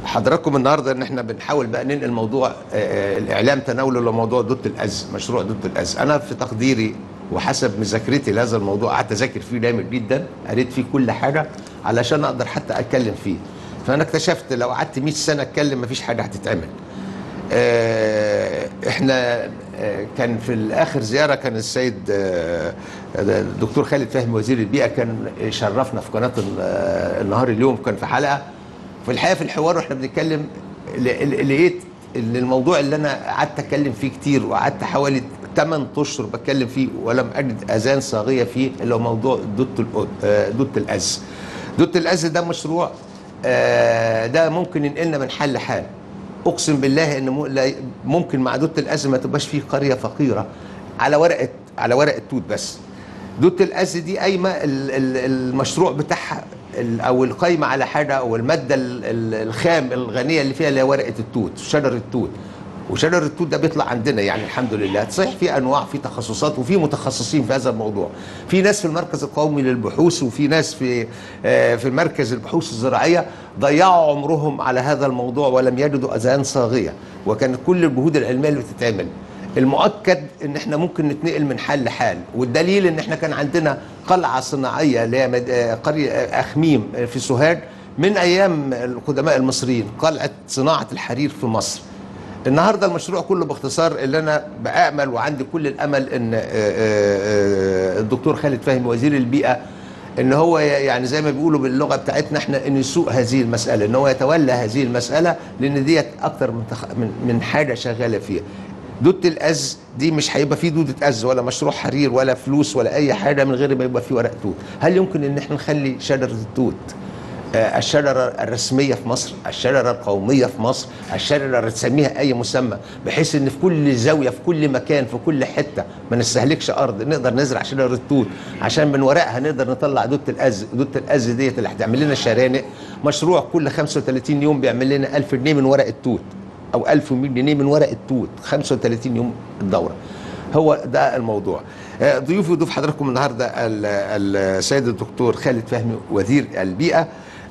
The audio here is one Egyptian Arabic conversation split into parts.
حضراتكم النهارده ان احنا بنحاول بقى ننقل موضوع آه، آه، الاعلام تناوله لموضوع دوت الاز مشروع دوت الاز انا في تقديري وحسب مذاكرتي لهذا الموضوع قعدت اذاكر فيه جامد جدا قريت فيه كل حاجه علشان اقدر حتى اتكلم فيه فانا اكتشفت لو قعدت 100 سنه اتكلم مفيش حاجه هتتعمل آه، احنا آه، كان في الاخر زياره كان السيد آه، الدكتور خالد فهمي وزير البيئه كان شرفنا في قناه ال- آه، النهار اليوم كان في حلقه في الحقيقه في الحوار واحنا بنتكلم ل- ل- لقيت ان الموضوع اللي انا قعدت اتكلم فيه كتير وقعدت حوالي 8 اشهر بتكلم فيه ولم اجد اذان صاغيه فيه اللي هو موضوع دوت الأ- آه، دوت الاز دوت الاز ده مشروع آه، ده ممكن ينقلنا من حل لحال اقسم بالله ان مو- لا- ممكن مع دوت الاز ما تبقاش فيه قريه فقيره على ورقه على ورقه توت بس دوت الاز دي قايمه ال- ال- المشروع بتاعها ال- او القايمه على حاجه او الماده ال- ال- الخام الغنيه اللي فيها اللي هي ورقه التوت شجر التوت وشجر التوت ده بيطلع عندنا يعني الحمد لله صحيح في انواع في تخصصات وفي متخصصين في هذا الموضوع في ناس في المركز القومي للبحوث وفي ناس في آه، في مركز البحوث الزراعيه ضيعوا عمرهم على هذا الموضوع ولم يجدوا اذان صاغيه وكانت كل الجهود العلميه اللي بتتعمل المؤكد ان احنا ممكن نتنقل من حال لحال والدليل ان احنا كان عندنا قلعه صناعيه اللي هي مد- آه، قريه آه، اخميم آه، في سوهاج من ايام القدماء المصريين قلعه صناعه الحرير في مصر النهارده المشروع كله باختصار اللي انا بامل وعندي كل الامل ان آه، آه، آه، الدكتور خالد فهمي وزير البيئه ان هو يعني زي ما بيقولوا باللغه بتاعتنا احنا ان يسوق هذه المساله ان هو يتولى هذه المساله لان ديت اكتر من تخ... من, من حاجه شغاله فيها دودة الأز دي مش هيبقى فيه دودة أز ولا مشروع حرير ولا فلوس ولا أي حاجة من غير ما يبقى فيه ورق توت هل يمكن إن احنا نخلي شجرة التوت آه، الشجرة الرسمية في مصر الشجرة القومية في مصر الشجرة اللي تسميها أي مسمى بحيث إن في كل زاوية في كل مكان في كل حتة ما نستهلكش أرض نقدر نزرع شجرة توت عشان من ورقها نقدر نطلع دودة الأز دودة الأز ديت اللي هتعمل لنا شرانق مشروع كل 35 يوم بيعمل لنا 1000 جنيه من ورق التوت او 1100 جنيه من ورق التوت 35 يوم الدوره هو ده الموضوع آه، ضيوفي وضيوف حضراتكم النهارده ال- السيد الدكتور خالد فهمي وزير البيئه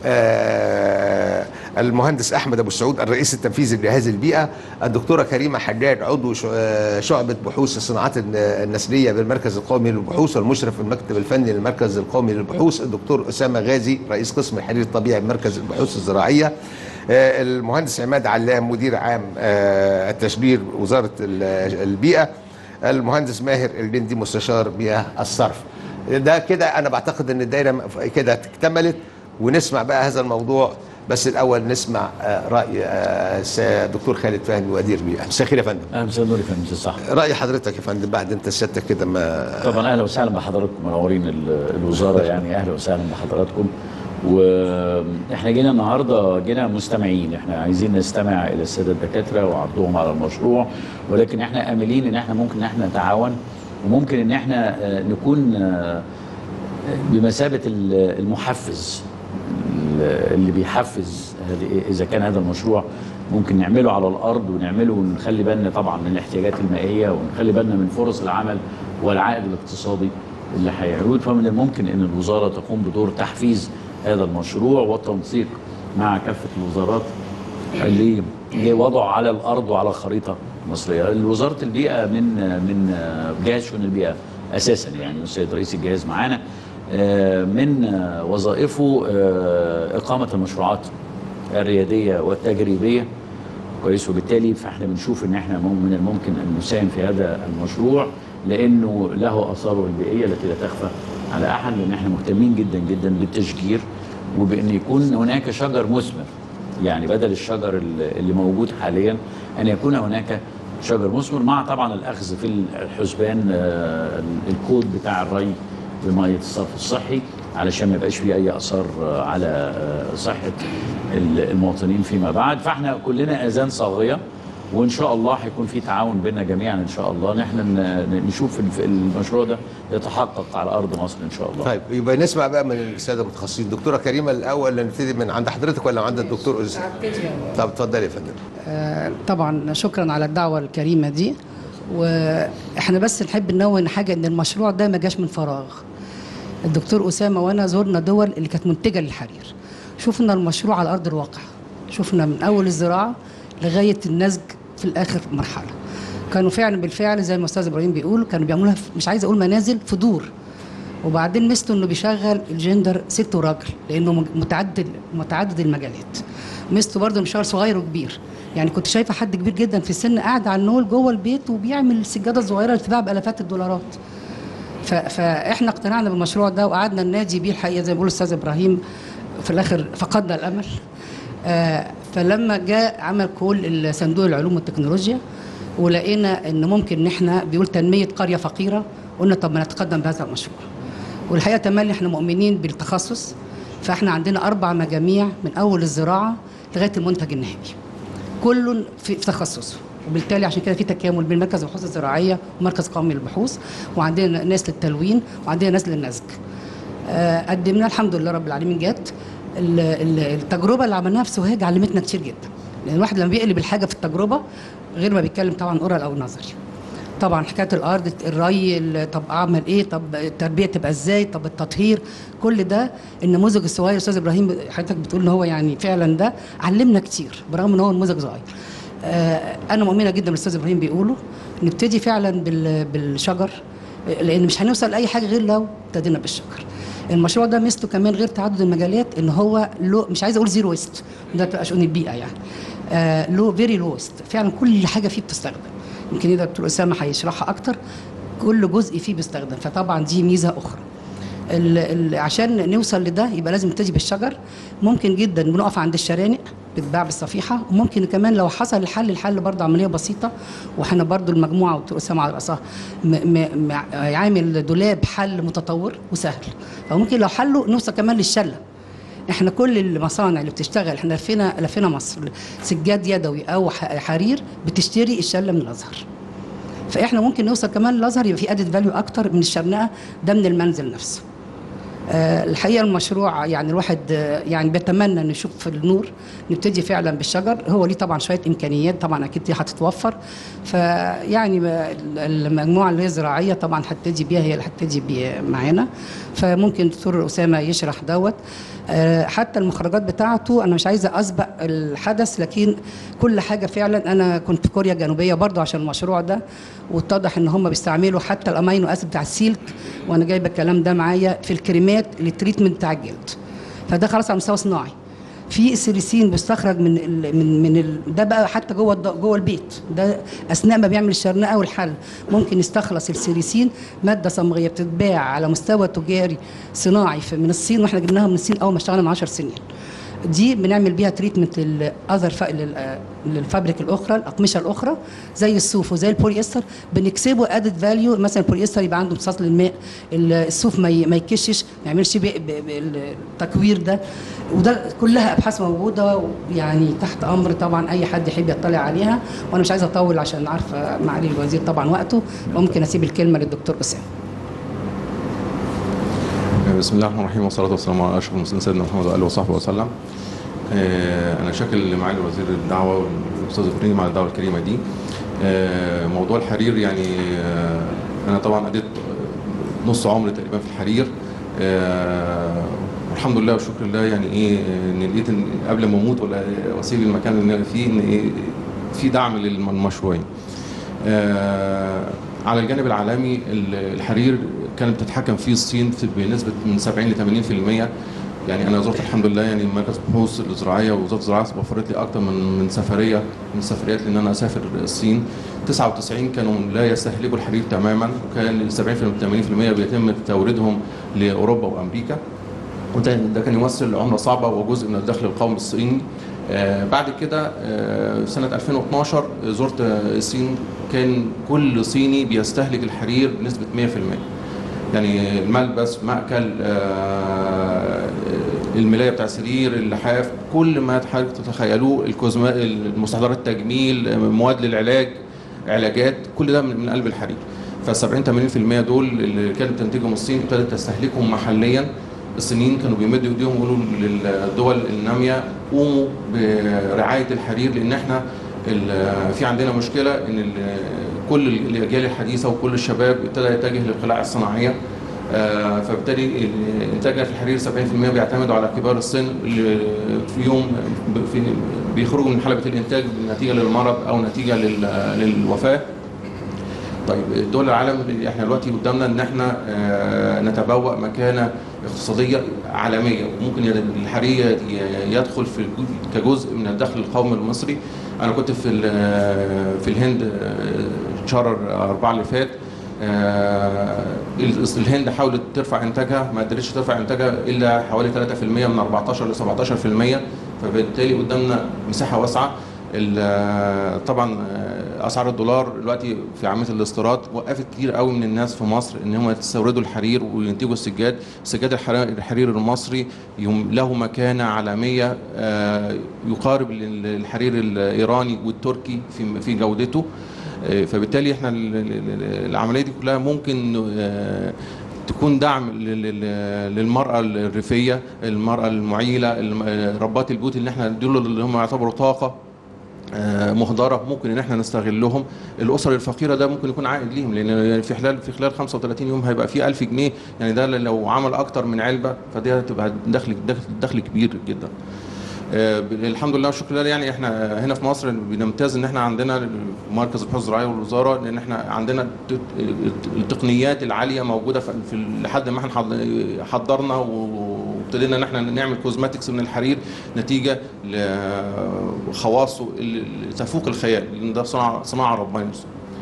آه، المهندس احمد ابو السعود الرئيس التنفيذي لجهاز البيئه الدكتوره كريمه حجاج عضو ش- آه، شعبه بحوث الصناعات الن- النسليه بالمركز القومي للبحوث والمشرف المكتب الفني للمركز القومي للبحوث الدكتور اسامه غازي رئيس قسم الحرير الطبيعي بمركز البحوث الزراعيه آه، المهندس عماد علام مدير عام آه، التشجير وزاره ال- البيئه المهندس ماهر الجندي مستشار بيئه الصرف ده كده انا بعتقد ان الدايره م- كده اكتملت ونسمع بقى هذا الموضوع بس الاول نسمع آه، راي آه، س- دكتور خالد فهمي وزير البيئه مساء الخير يا فندم اهلا وسهلا نوري فندم صح راي حضرتك يا فندم بعد انت سيادتك كده ما طبعا اهلا وسهلا بحضراتكم منورين ال- الوزاره يعني اهلا وسهلا بحضراتكم واحنا جينا النهارده جينا مستمعين احنا عايزين نستمع الى الساده الدكاتره وعرضهم على المشروع ولكن احنا املين ان احنا ممكن ان احنا نتعاون وممكن ان احنا آه، نكون آه، بمثابه ال- المحفز ال- اللي بيحفز هذه- اذا كان هذا المشروع ممكن نعمله على الارض ونعمله ونخلي بالنا طبعا من الاحتياجات المائيه ونخلي بالنا من فرص العمل والعائد الاقتصادي اللي هيعود فمن الممكن ان الوزاره تقوم بدور تحفيز هذا المشروع والتنسيق مع كافه الوزارات اللي اللي وضعوا على الارض وعلى الخريطه المصريه وزاره البيئه من من جهاز شؤون البيئه اساسا يعني السيد رئيس الجهاز معانا آه، من آه، وظائفه آه، اقامه المشروعات الرياديه والتجريبيه كويس وبالتالي فاحنا بنشوف ان احنا مم- من الممكن ان نساهم في هذا المشروع لانه له اثاره البيئيه التي لا تخفى على احد لان احنا مهتمين جدا جدا بالتشجير وبان يكون هناك شجر مثمر يعني بدل الشجر ال- اللي موجود حاليا ان يكون هناك شجر مثمر مع طبعا الاخذ في الحسبان آه، الكود بتاع الري بميه الصرف الصحي علشان ما يبقاش فيه اي اثار آه، على آه، صحه ال- المواطنين فيما بعد فاحنا كلنا اذان صاغيه وان شاء الله هيكون في تعاون بيننا جميعا ان شاء الله ان احنا ن- نشوف الف- المشروع ده يتحقق على ارض مصر ان شاء الله طيب يبقى نسمع بقى من الساده المتخصصين دكتوره كريمه الاول نبتدي من عند حضرتك ولا عند الدكتور أسامة؟ طب اتفضلي يا فندم آه، طبعا شكرا على الدعوه الكريمه دي واحنا بس نحب ننوه حاجه ان المشروع ده ما جاش من فراغ الدكتور اسامه وانا زرنا دول اللي كانت منتجه للحرير شفنا المشروع على ارض الواقع شفنا من اول الزراعه لغايه النسج في الاخر مرحله كانوا فعلا بالفعل زي ما استاذ ابراهيم بيقول كانوا بيعملوها في- مش عايزه اقول منازل في دور وبعدين ميزته انه بيشغل الجندر ست وراجل لانه مج- متعدد متعدد المجالات ميزته برضه انه بيشتغل صغير وكبير يعني كنت شايفه حد كبير جدا في السن قاعد على النول جوه البيت وبيعمل السجاده الصغيره اللي بتتباع بالافات الدولارات ف- فاحنا اقتنعنا بالمشروع ده وقعدنا ننادي بيه الحقيقه زي ما بيقول الاستاذ ابراهيم في الاخر فقدنا الامل آه، فلما جاء عمل كل صندوق العلوم والتكنولوجيا ولقينا ان ممكن ان احنا بيقول تنميه قريه فقيره قلنا طب ما نتقدم بهذا المشروع والحقيقه تملي احنا مؤمنين بالتخصص فاحنا عندنا اربع مجاميع من اول الزراعه لغايه المنتج النهائي كل في في تخصصه وبالتالي عشان كده في تكامل بين مركز البحوث الزراعيه ومركز قومي للبحوث وعندنا ناس للتلوين وعندنا ناس للنسج آه، قدمنا الحمد لله رب العالمين جت ال- ال- التجربه اللي عملناها في سوهاج علمتنا كتير جدا لان الواحد لما بيقلب الحاجه في التجربه غير ما بيتكلم طبعا اورال او نظري طبعا حكايه الارض الري ال- طب اعمل ايه طب التربيه تبقى ازاي طب التطهير كل ده النموذج الصغير استاذ ابراهيم حضرتك بتقول ان هو يعني فعلا ده علمنا كتير برغم ان هو نموذج صغير آه، انا مؤمنه جدا بالاستاذ ابراهيم بيقوله نبتدي فعلا بال- بالشجر لان مش هنوصل لاي حاجه غير لو ابتدينا بالشجر المشروع ده ميزته كمان غير تعدد المجالات ان هو له مش عايز اقول زيرو ويست ده بتبقى شؤون البيئه يعني آه له فيري لو ويست فعلا كل حاجه فيه بتستخدم يمكن يقدر دكتور اسامه هيشرحها اكتر كل جزء فيه بيستخدم فطبعا دي ميزه اخرى ال ال عشان نوصل لده يبقى لازم نبتدي بالشجر ممكن جدا بنقف عند الشرانق بتتباع بالصفيحه وممكن كمان لو حصل الحل الحل برضه عمليه بسيطه واحنا برضه المجموعه ودكتور اسامه على راسها م- م- م- عامل دولاب حل متطور وسهل فممكن لو حله نوصل كمان للشله احنا كل المصانع اللي بتشتغل احنا لفينا لفينا مصر سجاد يدوي او ح- حرير بتشتري الشله من الازهر فاحنا ممكن نوصل كمان للازهر يبقى في ادد فاليو اكتر من الشرنقه ده من المنزل نفسه آه، الحقيقه المشروع يعني الواحد آه، يعني بيتمنى ان نشوف في النور نبتدي فعلا بالشجر هو ليه طبعا شويه امكانيات طبعا اكيد دي هتتوفر فيعني ما- المجموعه اللي هي زراعيه طبعا هتبتدي بيها هي اللي هتبتدي بيها معانا فممكن الدكتور اسامه يشرح دوت آه، حتى المخرجات بتاعته انا مش عايزه اسبق الحدث لكن كل حاجه فعلا انا كنت في كوريا الجنوبيه برضو عشان المشروع ده واتضح ان هم بيستعملوا حتى الامينو اسيد بتاع السيلك وانا جايبه الكلام ده معايا في الكريمات للتريتمنت بتاع الجلد فده خلاص على مستوى صناعي في سيليسين بيستخرج من ال من من ال ده بقى حتى جوه الد- جوه البيت ده اثناء ما بيعمل الشرنقه والحل ممكن يستخلص السيليسين ماده صمغيه بتتباع على مستوى تجاري صناعي في من الصين واحنا جبناها من الصين اول ما اشتغلنا من 10 سنين دي بنعمل بيها تريتمنت للاذر للفابريك الاخرى الاقمشه الاخرى زي الصوف وزي البولي استر بنكسبه ادد فاليو مثلا البولي استر يبقى عنده امتصاص للماء ال- الصوف ما ي- ما يكشش ما يعملش بي- ب- ب- التكوير ده وده كلها ابحاث موجوده يعني تحت امر طبعا اي حد يحب يطلع عليها وانا مش عايزه اطول عشان عارفه معالي الوزير طبعا وقته وممكن اسيب الكلمه للدكتور اسامه بسم الله الرحمن الرحيم والصلاة والسلام على أشرف المرسلين سيدنا محمد وآله وصحبه وسلم. آه، أنا شاكر لمعالي وزير الدعوة والأستاذ إبراهيم على الدعوة الكريمة دي. آه، موضوع الحرير يعني آه، أنا طبعا أديت نص عمري تقريبا في الحرير. آه، والحمد لله والشكر لله يعني إيه إن لقيت إن قبل ما أموت ولا وأسيب المكان اللي أنا فيه إن إيه في دعم للمشروعين. آه، على الجانب العالمي ال- الحرير كانت بتتحكم فيه الصين في- بنسبه من 70 ل 80% يعني انا زرت الحمد لله يعني مركز البحوث الزراعيه ووزاره الزراعه وفرت لي اكتر من من سفريه من السفريات لان انا اسافر الصين 99 كانوا لا يستهلكوا الحرير تماما وكان 70 80% بيتم توريدهم لاوروبا وامريكا وده ده كان يمثل عمله صعبه وجزء من الدخل القومي الصيني آه بعد كده آه سنه 2012 زرت آه، الصين كان كل صيني بيستهلك الحرير بنسبه 100% يعني الملبس مأكل آه، الملايه بتاع السرير اللحاف كل ما حضرتك تتخيلوه الكوزما المستحضرات التجميل آه، مواد للعلاج علاجات كل ده من من قلب الحرير فال 70 80% دول اللي كانت بتنتجهم الصين ابتدت تستهلكهم محليا الصينيين كانوا بيمدوا ايديهم ويقولوا للدول الناميه قوموا برعايه الحرير لان احنا ال- في عندنا مشكله ان ال- كل الاجيال الحديثه وكل الشباب ابتدى يتجه للقلاع الصناعيه آه، فبالتالي ال- انتاجنا في الحرير 70% بيعتمدوا على كبار السن اللي في يوم ب- في بيخرجوا من حلبة الإنتاج نتيجة للمرض أو نتيجة لل- للوفاة طيب دول العالم اللي احنا دلوقتي قدامنا ان احنا آه، نتبوأ مكانه اقتصاديه عالميه وممكن ي- الحرير ي- يدخل في الجزء- كجزء من الدخل القومي المصري انا كنت في ال- في الهند آه، شهر أربعة اللي فات آه، ال- الهند حاولت ترفع انتاجها ما قدرتش ترفع انتاجها الا حوالي 3% من 14 ل 17% فبالتالي قدامنا مساحه واسعه ال- طبعا آه، اسعار الدولار دلوقتي في عمليه الاستيراد وقفت كتير قوي من الناس في مصر ان هم يستوردوا الحرير وينتجوا السجاد السجاد الحرا- الحرير المصري يم- له مكانه عالميه آه، يقارب ال- الحرير الايراني والتركي في في جودته آه، فبالتالي احنا ال- ال- ال- العمليه دي كلها ممكن آه، تكون دعم لل- لل- للمرأة الريفية المرأة المعيلة الم- ربات البيوت اللي احنا دول اللي هم يعتبروا طاقة آه، مهدرة ممكن ان احنا نستغلهم الاسر الفقيره ده ممكن يكون عائد ليهم لان يعني في خلال في خلال 35 يوم هيبقى في 1000 جنيه يعني ده لو عمل اكتر من علبه فدي هتبقى دخل دخل, دخل كبير جدا آه، الحمد لله والشكر لله يعني احنا هنا في مصر بنمتاز ان احنا عندنا مركز البحوث الزراعيه والوزاره لان احنا عندنا الت- التقنيات العاليه موجوده في في لحد ما احنا حض- حضرنا وابتدينا ان احنا نعمل كوزماتكس من الحرير نتيجه لخواصه اللي تفوق الخيال لان ده صناعه صناعه ربانيه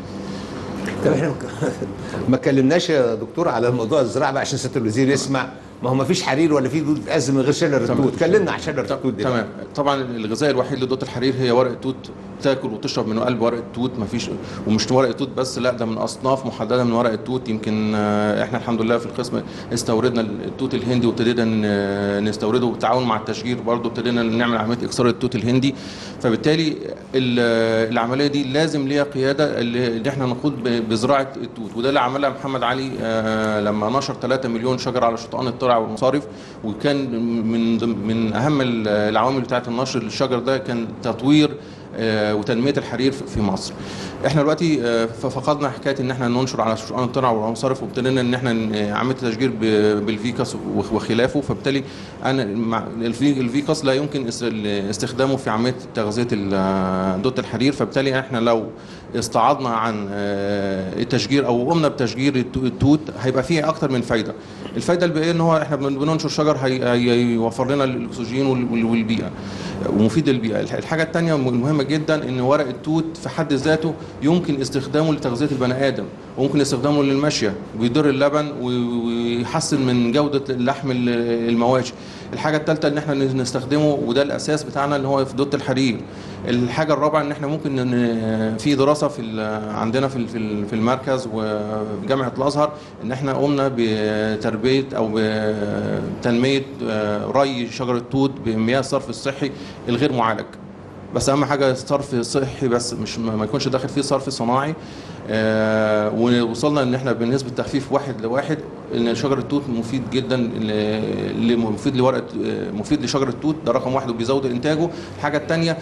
طب احنا ما اتكلمناش يا دكتور على موضوع الزراعه بقى عشان سياده الوزير يسمع ما هو ما فيش حرير ولا في دود بتأزم من غير شجر تمام. التوت اتكلمنا عن شجر التوت دي تمام طبعا الغذاء الوحيد لدوت الحرير هي ورق التوت تاكل وتشرب من قلب ورق التوت مفيش ومش ورق التوت بس لا ده من اصناف محدده من ورق التوت يمكن آه، احنا الحمد لله في القسم استوردنا التوت الهندي وابتدينا ن- نستورده بالتعاون مع التشجير برضه ابتدينا نعمل عمليه اكسار التوت الهندي فبالتالي ال- العمليه دي لازم ليها قياده اللي اللي احنا نقود ب- بزراعه التوت وده اللي عملها محمد علي آه، لما نشر 3 مليون شجره على شطآن الترع والمصارف وكان من ضمن- من اهم ال- العوامل بتاعه النشر للشجر ده كان تطوير آه، وتنميه الحرير في في مصر. احنا دلوقتي آه، ففقدنا حكايه ان احنا ننشر على شطآن الترع والمصارف وابتدينا ان احنا ن- عمليه تشجير ب- بالفيكاس وخ- وخلافه فبالتالي انا مع الفي- الفيكاس لا يمكن است- استخدامه في عمليه تغذيه ال- دوت الحرير فبالتالي احنا لو استعاضنا عن آه، التشجير او قمنا بتشجير التو- التوت هيبقى فيه اكتر من فايده الفايده البيئيه ان هو احنا بن- بننشر شجر هي- هي- هيوفر لنا الاكسجين وال- وال- والبيئه ومفيد للبيئه الح- الحاجه الثانيه المهمه جدا ان ورق التوت في حد ذاته يمكن استخدامه لتغذيه البني ادم وممكن استخدامه للمشيه ويضر اللبن و- ويحسن من جوده لحم ال- المواشي الحاجه الثالثه ان احنا نستخدمه وده الاساس بتاعنا اللي هو في دوت الحرير الحاجه الرابعه ان احنا ممكن ن- في دراسه في ال- عندنا في ال- في ال- في المركز وفي جامعه الازهر ان احنا قمنا بتربيه او بتنميه آه، ري شجر التوت بمياه الصرف الصحي الغير معالج بس اهم حاجه صرف صحي بس مش ما يكونش داخل فيه صرف صناعي آه ووصلنا ان احنا بنسبه تخفيف واحد لواحد ان شجر التوت مفيد جدا ل- ل- مفيد لورقه آه، مفيد لشجر التوت ده رقم واحد وبيزود انتاجه الحاجه الثانيه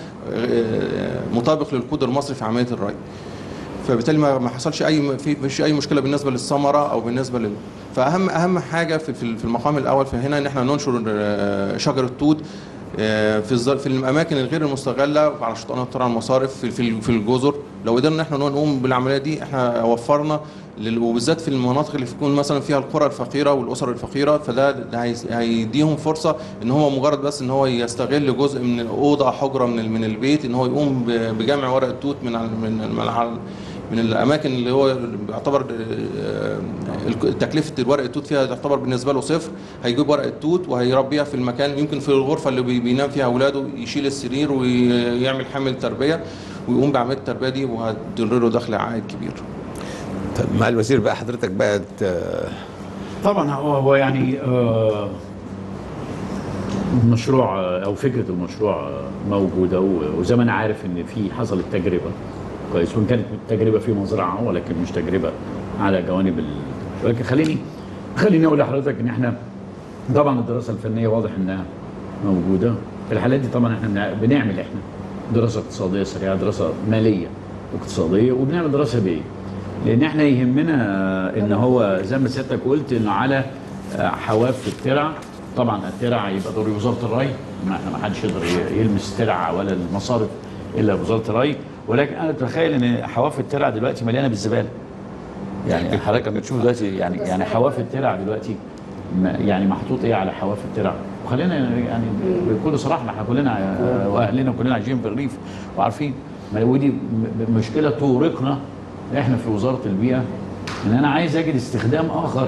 مطابق للكود المصري في عمليه الري فبالتالي ما ما حصلش اي في مش اي مشكله بالنسبه للثمره او بالنسبه لل فاهم اهم حاجه في في في المقام الاول في هنا ان احنا ننشر آه، شجر التوت آه، في الز- في الاماكن الغير المستغله على شطآن الترع المصارف في في في الجزر لو قدرنا احنا نقوم بالعمليه دي احنا وفرنا لل- وبالذات في المناطق اللي تكون مثلا فيها القرى الفقيره والاسر الفقيره فده ده هيس- هيديهم فرصه ان هو مجرد بس ان هو يستغل جزء من الاوضه حجره من ال- من البيت ان هو يقوم ب- بجمع ورق التوت من ال- من ال- من ال- من الاماكن اللي هو بيعتبر آه، الك- تكلفه الورق التوت فيها تعتبر بالنسبه له صفر هيجيب ورق التوت وهيربيها في المكان يمكن في الغرفه اللي بي- بينام فيها اولاده يشيل السرير ويعمل حمل تربيه ويقوم بعمليه التربيه دي وهتدر له دخل عائد كبير طب مع الوزير بقى حضرتك بقى ت- طبعا هو هو يعني آه، المشروع آه، او فكره المشروع آه، موجوده و- وزي ما انا عارف ان في حصلت تجربه كويس وان كانت تجربه في مزرعه ولكن مش تجربه على جوانب ال... ولكن خليني خليني اقول لحضرتك ان احنا طبعا الدراسه الفنيه واضح انها موجوده في الحالات دي طبعا احنا بنع- بنعمل احنا دراسه اقتصاديه سريعه دراسه ماليه واقتصاديه وبنعمل دراسه بيئيه لان احنا يهمنا ان هو زي ما سيادتك قلت انه على حواف الترع طبعا الترع يبقى دور وزاره الري ما احنا ما حدش يقدر ي- يلمس ترع ولا المصارف الا وزاره الري ولكن انا بتخيل ان حواف الترع دلوقتي مليانه بالزباله يعني حضرتك لما تشوف دلوقتي يعني يعني حواف الترع دلوقتي ما- يعني محطوط ايه على حواف الترع وخلينا يعني بكل صراحه ما احنا كلنا آه، واهلنا كلنا عايشين في الريف وعارفين ما- ودي م- م- مشكله تورقنا احنا في وزاره البيئه ان انا عايز اجد استخدام اخر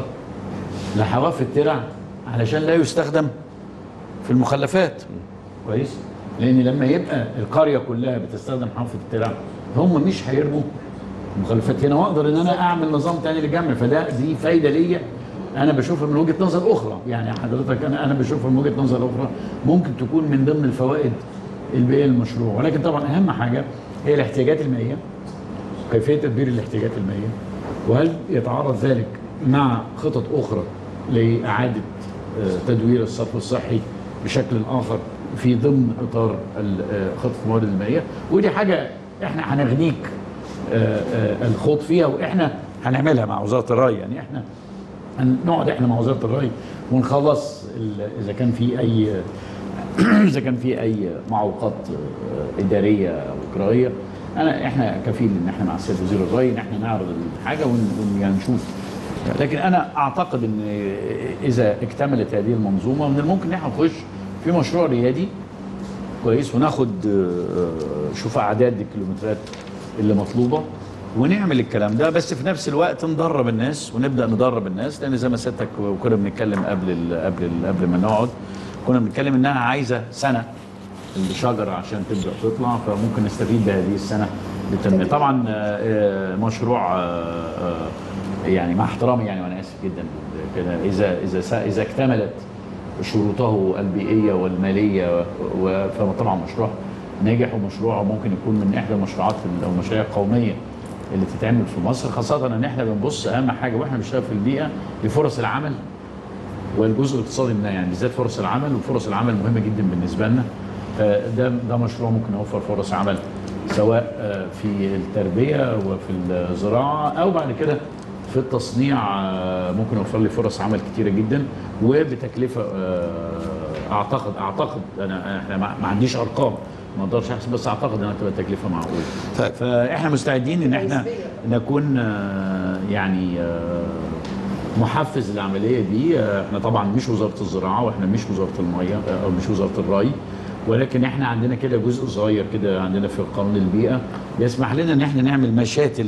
لحواف الترع علشان لا يستخدم في المخلفات كويس لان لما يبقى القريه كلها بتستخدم حافه الترع هم مش هيرموا مخلفات هنا واقدر ان انا اعمل نظام تاني للجمع فده دي فايده ليا انا بشوفها من وجهه نظر اخرى يعني حضرتك انا انا بشوفها من وجهه نظر اخرى ممكن تكون من ضمن الفوائد البيئيه للمشروع ولكن طبعا اهم حاجه هي الاحتياجات المائيه كيفيه تدبير الاحتياجات المائيه وهل يتعارض ذلك مع خطط اخرى لاعاده آه، تدوير الصرف الصحي بشكل اخر في ضمن اطار ال- آه، خطه الموارد المائيه ودي حاجه احنا هنغنيك آه، آه، الخوض فيها واحنا هنعملها مع وزاره الري يعني احنا هنقعد احنا مع وزاره الري ونخلص ال- اذا كان في اي اذا كان في اي معوقات آه، اداريه او اجرائيه انا احنا كفيل ان احنا مع السيد وزير الري ان احنا نعرض الحاجه ون ون- يعني نشوف لكن انا اعتقد ان اذا اكتملت هذه المنظومه من الممكن ان احنا نخش في مشروع ريادي كويس وناخد آه، شوف اعداد الكيلومترات اللي مطلوبه ونعمل الكلام ده بس في نفس الوقت ندرب الناس ونبدا ندرب الناس لان زي ما سيادتك وكنا بنتكلم قبل ال قبل ال قبل ما نقعد كنا بنتكلم انها عايزه سنه الشجره عشان تبدا تطلع فممكن نستفيد بهذه السنه للتنميه طبعا آه، آه، مشروع آه، آه، يعني مع احترامي يعني وانا اسف جدا كده اذا اذا س- اذا اكتملت شروطه البيئيه والماليه و- فطبعا مشروع ناجح ومشروع ممكن يكون من احدى المشروعات ال- او المشاريع القوميه اللي تتعمل في مصر خاصه ان احنا بنبص اهم حاجه واحنا بنشتغل في البيئه لفرص العمل والجزء الاقتصادي منها يعني بالذات فرص العمل وفرص العمل مهمه جدا بالنسبه لنا آه، ده ده مشروع ممكن يوفر فرص عمل سواء آه، في التربيه وفي الزراعه او بعد كده في التصنيع آه، ممكن يوفر لي فرص عمل كتيره جدا وبتكلفه آه، اعتقد اعتقد انا احنا ما ما عنديش ارقام ما اقدرش احسب بس اعتقد انها تبقى تكلفه معقوله طيب. فاحنا مستعدين ان احنا نكون آه، يعني آه، محفز للعمليه دي آه، احنا طبعا مش وزاره الزراعه واحنا مش وزاره الميه آه، او مش وزاره الري ولكن احنا عندنا كده جزء صغير كده عندنا في قانون البيئه بيسمح لنا ان احنا نعمل مشاتل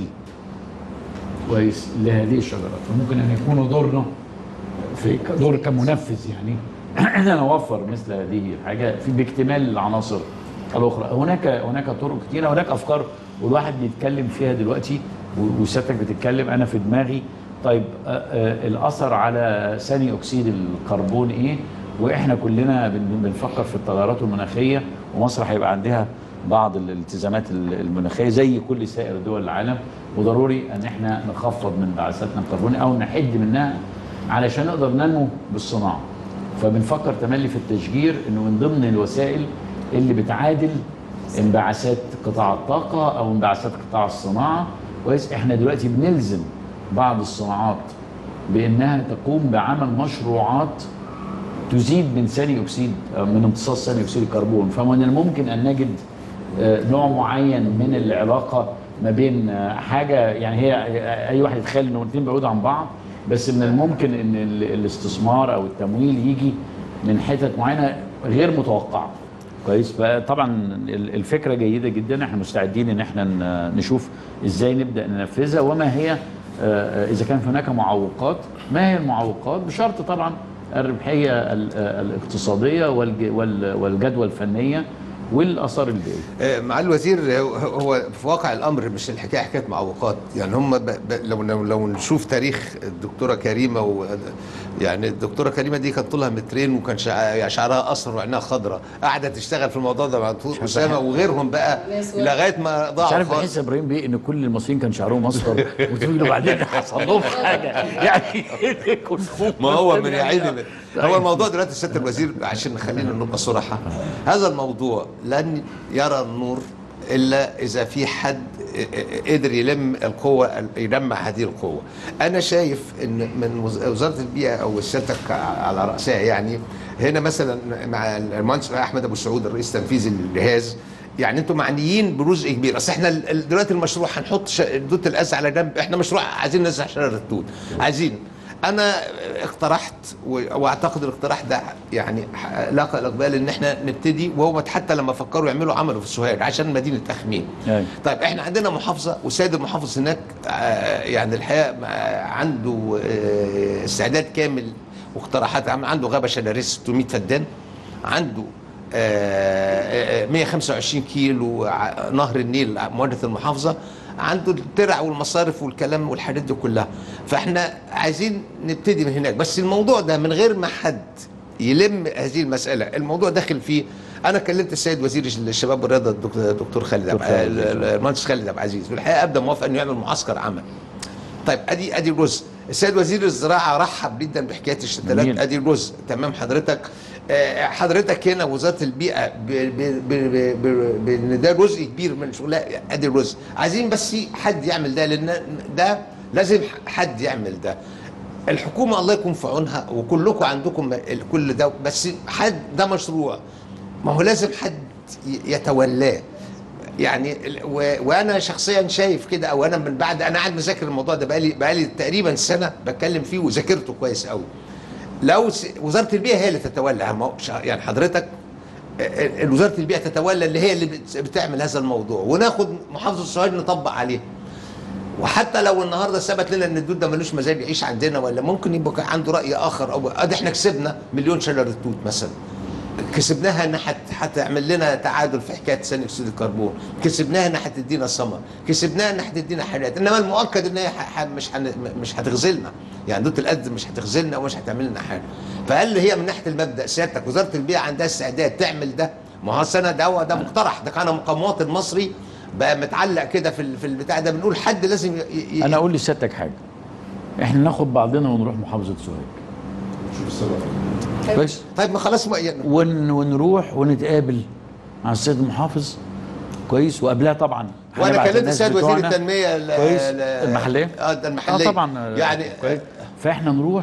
كويس لهذه الشجرات فممكن ان يكون دورنا في دور كمنفذ يعني احنا نوفر مثل هذه الحاجه في باكتمال العناصر الاخرى هناك هناك طرق كثيره هناك افكار والواحد بيتكلم فيها دلوقتي و- وسيادتك بتتكلم انا في دماغي طيب آه، آه، الاثر على ثاني اكسيد الكربون ايه واحنا كلنا بن- بنفكر في التغيرات المناخيه ومصر هيبقى عندها بعض الالتزامات ال- المناخيه زي كل سائر دول العالم وضروري ان احنا نخفض من انبعاثاتنا الكربونيه او نحد منها علشان نقدر ننمو بالصناعه فبنفكر تملي في التشجير انه من ضمن الوسائل اللي بتعادل انبعاثات قطاع الطاقه او انبعاثات قطاع الصناعه كويس احنا دلوقتي بنلزم بعض الصناعات بانها تقوم بعمل مشروعات تزيد من ثاني اكسيد آه، من امتصاص ثاني اكسيد الكربون فمن الممكن ان نجد آه، نوع معين من العلاقه ما بين آه، حاجه يعني هي آه، اي واحد يتخيل انه الاثنين بعيد عن بعض بس من الممكن ان ال- الاستثمار او التمويل يجي من حتت معينه غير متوقعه كويس فطبعا ال- الفكره جيده جدا احنا مستعدين ان احنا ن- نشوف ازاي نبدا ننفذها وما هي آه، اذا كان هناك معوقات ما هي المعوقات بشرط طبعا الربحيه ال- آه، الاقتصاديه والج- وال- والجدوى الفنيه والاثار البيئيه آه، مع الوزير هو- هو في واقع الامر مش الحكايه حكايه معوقات يعني هم ب... ب... لو لو لو نشوف تاريخ الدكتوره كريمه و... يعني الدكتوره كريمه دي كان طولها مترين وكان شع... يعني شعرها اصفر وعينها خضراء قاعده تشتغل في الموضوع ده مع دكتور اسامه وغيرهم بقى لغايه ما مش ضاعوا عارف خالص. بحس يا ابراهيم بيه ان كل المصريين كان شعرهم اصفر وتقول له بعدين حصل لهم حاجه يعني كلهم ما هو من يعيني من هو الموضوع دلوقتي سياده الوزير عشان خلينا نبقى صراحه هذا الموضوع لن يرى النور الا اذا في حد قدر يلم القوه يجمع هذه القوه انا شايف ان من وز- وزاره البيئه او سيادتك على راسها يعني هنا مثلا مع المهندس احمد ابو سعود الرئيس التنفيذي للجهاز يعني انتم معنيين بجزء كبير اصل احنا ال- ال- دلوقتي المشروع هنحط ش- دوت الأز على جنب احنا مشروع عايزين نزرع شجر التوت عايزين انا اقترحت و- واعتقد الاقتراح ده يعني ح- لاقى الاقبال ان احنا نبتدي وهو حتى لما فكروا يعملوا عملوا في السوهاج عشان مدينه اخميم أيوة. طيب احنا عندنا محافظه والسيد المحافظ هناك آه، يعني الحقيقه آه، عنده آه، استعداد كامل واقتراحات عم- عنده غابه شلاليه 600 فدان عنده آه، آه، 125 كيلو ع- نهر النيل مواجهه المحافظه عنده الترع والمصارف والكلام والحاجات دي كلها فاحنا عايزين نبتدي من هناك بس الموضوع ده من غير ما حد يلم هذه المساله الموضوع داخل فيه انا كلمت السيد وزير الشباب والرياضه الدكتور دكتور خالد عبد- دكتور خالد. المهندس خالد عبد العزيز والحقيقه ابدا موافق انه يعمل معسكر عمل طيب ادي ادي جزء السيد وزير الزراعه رحب جدا بحكايه الشتلات جميل. ادي جزء تمام حضرتك آه، حضرتك هنا وزاره البيئه ب- ب- ب- ب- بان ده جزء كبير من شغلها ادي جزء عايزين بس حد يعمل ده لان ده لازم حد يعمل ده الحكومه الله يكون في عونها وكلكم عندكم ال- كل ده بس حد ده مشروع ما هو لازم حد ي- يتولاه يعني ال- و- وانا شخصيا شايف كده او انا من بعد انا قاعد مذاكر الموضوع ده بقالي بقالي تقريبا سنه بتكلم فيه وذاكرته كويس قوي لو س- وزاره البيئه هي اللي تتولى ما هو ش- يعني حضرتك ال- ال- وزاره البيئه تتولى اللي هي اللي بت- بتعمل هذا الموضوع وناخد محافظه السوهاج نطبق عليه وحتى لو النهارده ثبت لنا ان الدود ده ملوش مزاج يعيش عندنا ولا ممكن يبقى عنده راي اخر او ادي احنا كسبنا مليون شجره توت مثلا كسبناها انها حت- هتعمل لنا تعادل في حكايه ثاني اكسيد الكربون كسبناها انها هتدينا ثمر كسبناها انها هتدينا حاجات انما المؤكد ان هي ح- ح- مش حن... مش هتغزلنا يعني دوت القد مش هتغزلنا ومش هتعمل لنا حاجه فهل هي من ناحيه المبدا سيادتك وزاره البيئه عندها استعداد تعمل ده ما هو السنه ده هو ده مقترح ده كان كمواطن مصري بقى متعلق كده في ال- في البتاع ده بنقول حد لازم ي... ي... انا اقول لسيادتك حاجه احنا ناخد بعضنا ونروح محافظه سوهاج شوف السبب كويس طيب ما خلاص ما يعني ون ونروح ونتقابل مع السيد المحافظ كويس وقبلها طبعا وانا هنبعت كلمت الناس السيد وزير بتوعنا. التنميه ال- كويس ال- المحليه اه ده المحليه اه طبعا يعني كويس فاحنا نروح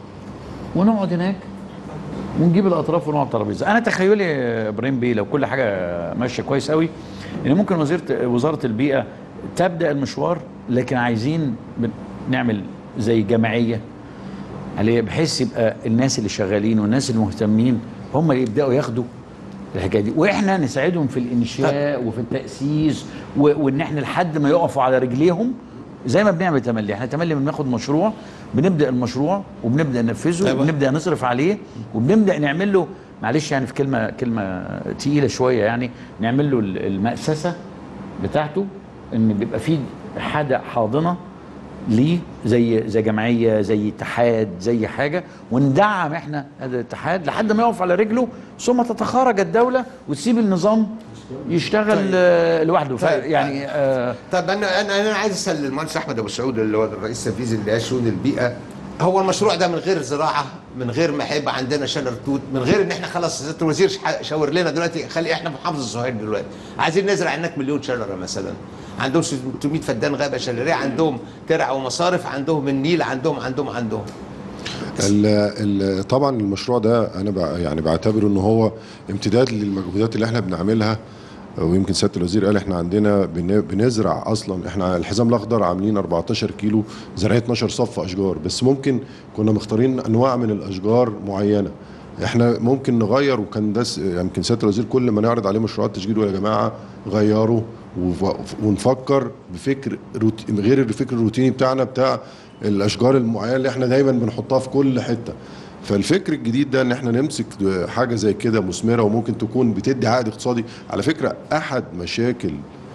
ونقعد هناك ونجيب الاطراف ونقعد على الترابيزه انا تخيلي يا ابراهيم بيه لو كل حاجه ماشيه كويس قوي ان ممكن وزيره وزاره البيئه تبدا المشوار لكن عايزين بن- نعمل زي جمعيه عليه بحيث يبقى الناس اللي شغالين والناس المهتمين هم اللي يبداوا ياخدوا الحكايه دي واحنا نساعدهم في الانشاء وفي التاسيس و- وان احنا لحد ما يقفوا على رجليهم زي ما بنعمل تملي احنا تملي بناخد مشروع بنبدا المشروع وبنبدا ننفذه أيوة. وبنبدا نصرف عليه وبنبدا نعمل له معلش يعني في كلمه كلمه تقيله شويه يعني نعمل له ال- المأسسه بتاعته ان بيبقى فيه حاجه حاضنه ليه زي زي جمعيه زي اتحاد زي حاجه وندعم احنا هذا الاتحاد لحد ما يقف على رجله ثم تتخارج الدوله وتسيب النظام يشتغل طيب. آه، لوحده طيب. يعني آه طب انا انا انا عايز اسال المهندس احمد ابو سعود اللي هو الرئيس التنفيذي لشؤون البيئه هو المشروع ده من غير زراعه من غير ما هيبقى عندنا شجر توت من غير ان احنا خلاص سياده الوزير ش- شاور لنا دلوقتي خلي احنا في محافظه الزهير دلوقتي عايزين نزرع هناك مليون شجره مثلا عندهم 600 فدان غابه شجريه عندهم ترع ومصارف عندهم النيل عندهم عندهم عندهم ال ال طبعا المشروع ده انا بع- يعني بعتبره ان هو امتداد للمجهودات اللي احنا بنعملها ويمكن سياده الوزير قال احنا عندنا بن- بنزرع اصلا احنا الحزام الاخضر عاملين 14 كيلو زرعيه 12 صف اشجار بس ممكن كنا مختارين انواع من الاشجار معينه احنا ممكن نغير وكان ده س- يمكن سياده الوزير كل ما نعرض عليه مشروعات تشجير يا جماعه غيروا وف- ونفكر بفكر روتي غير الفكر الروتيني بتاعنا بتاع الاشجار المعينه اللي احنا دايما بنحطها في كل حته فالفكر الجديد ده ان احنا نمسك حاجه زي كده مثمره وممكن تكون بتدي عائد اقتصادي على فكره احد مشاكل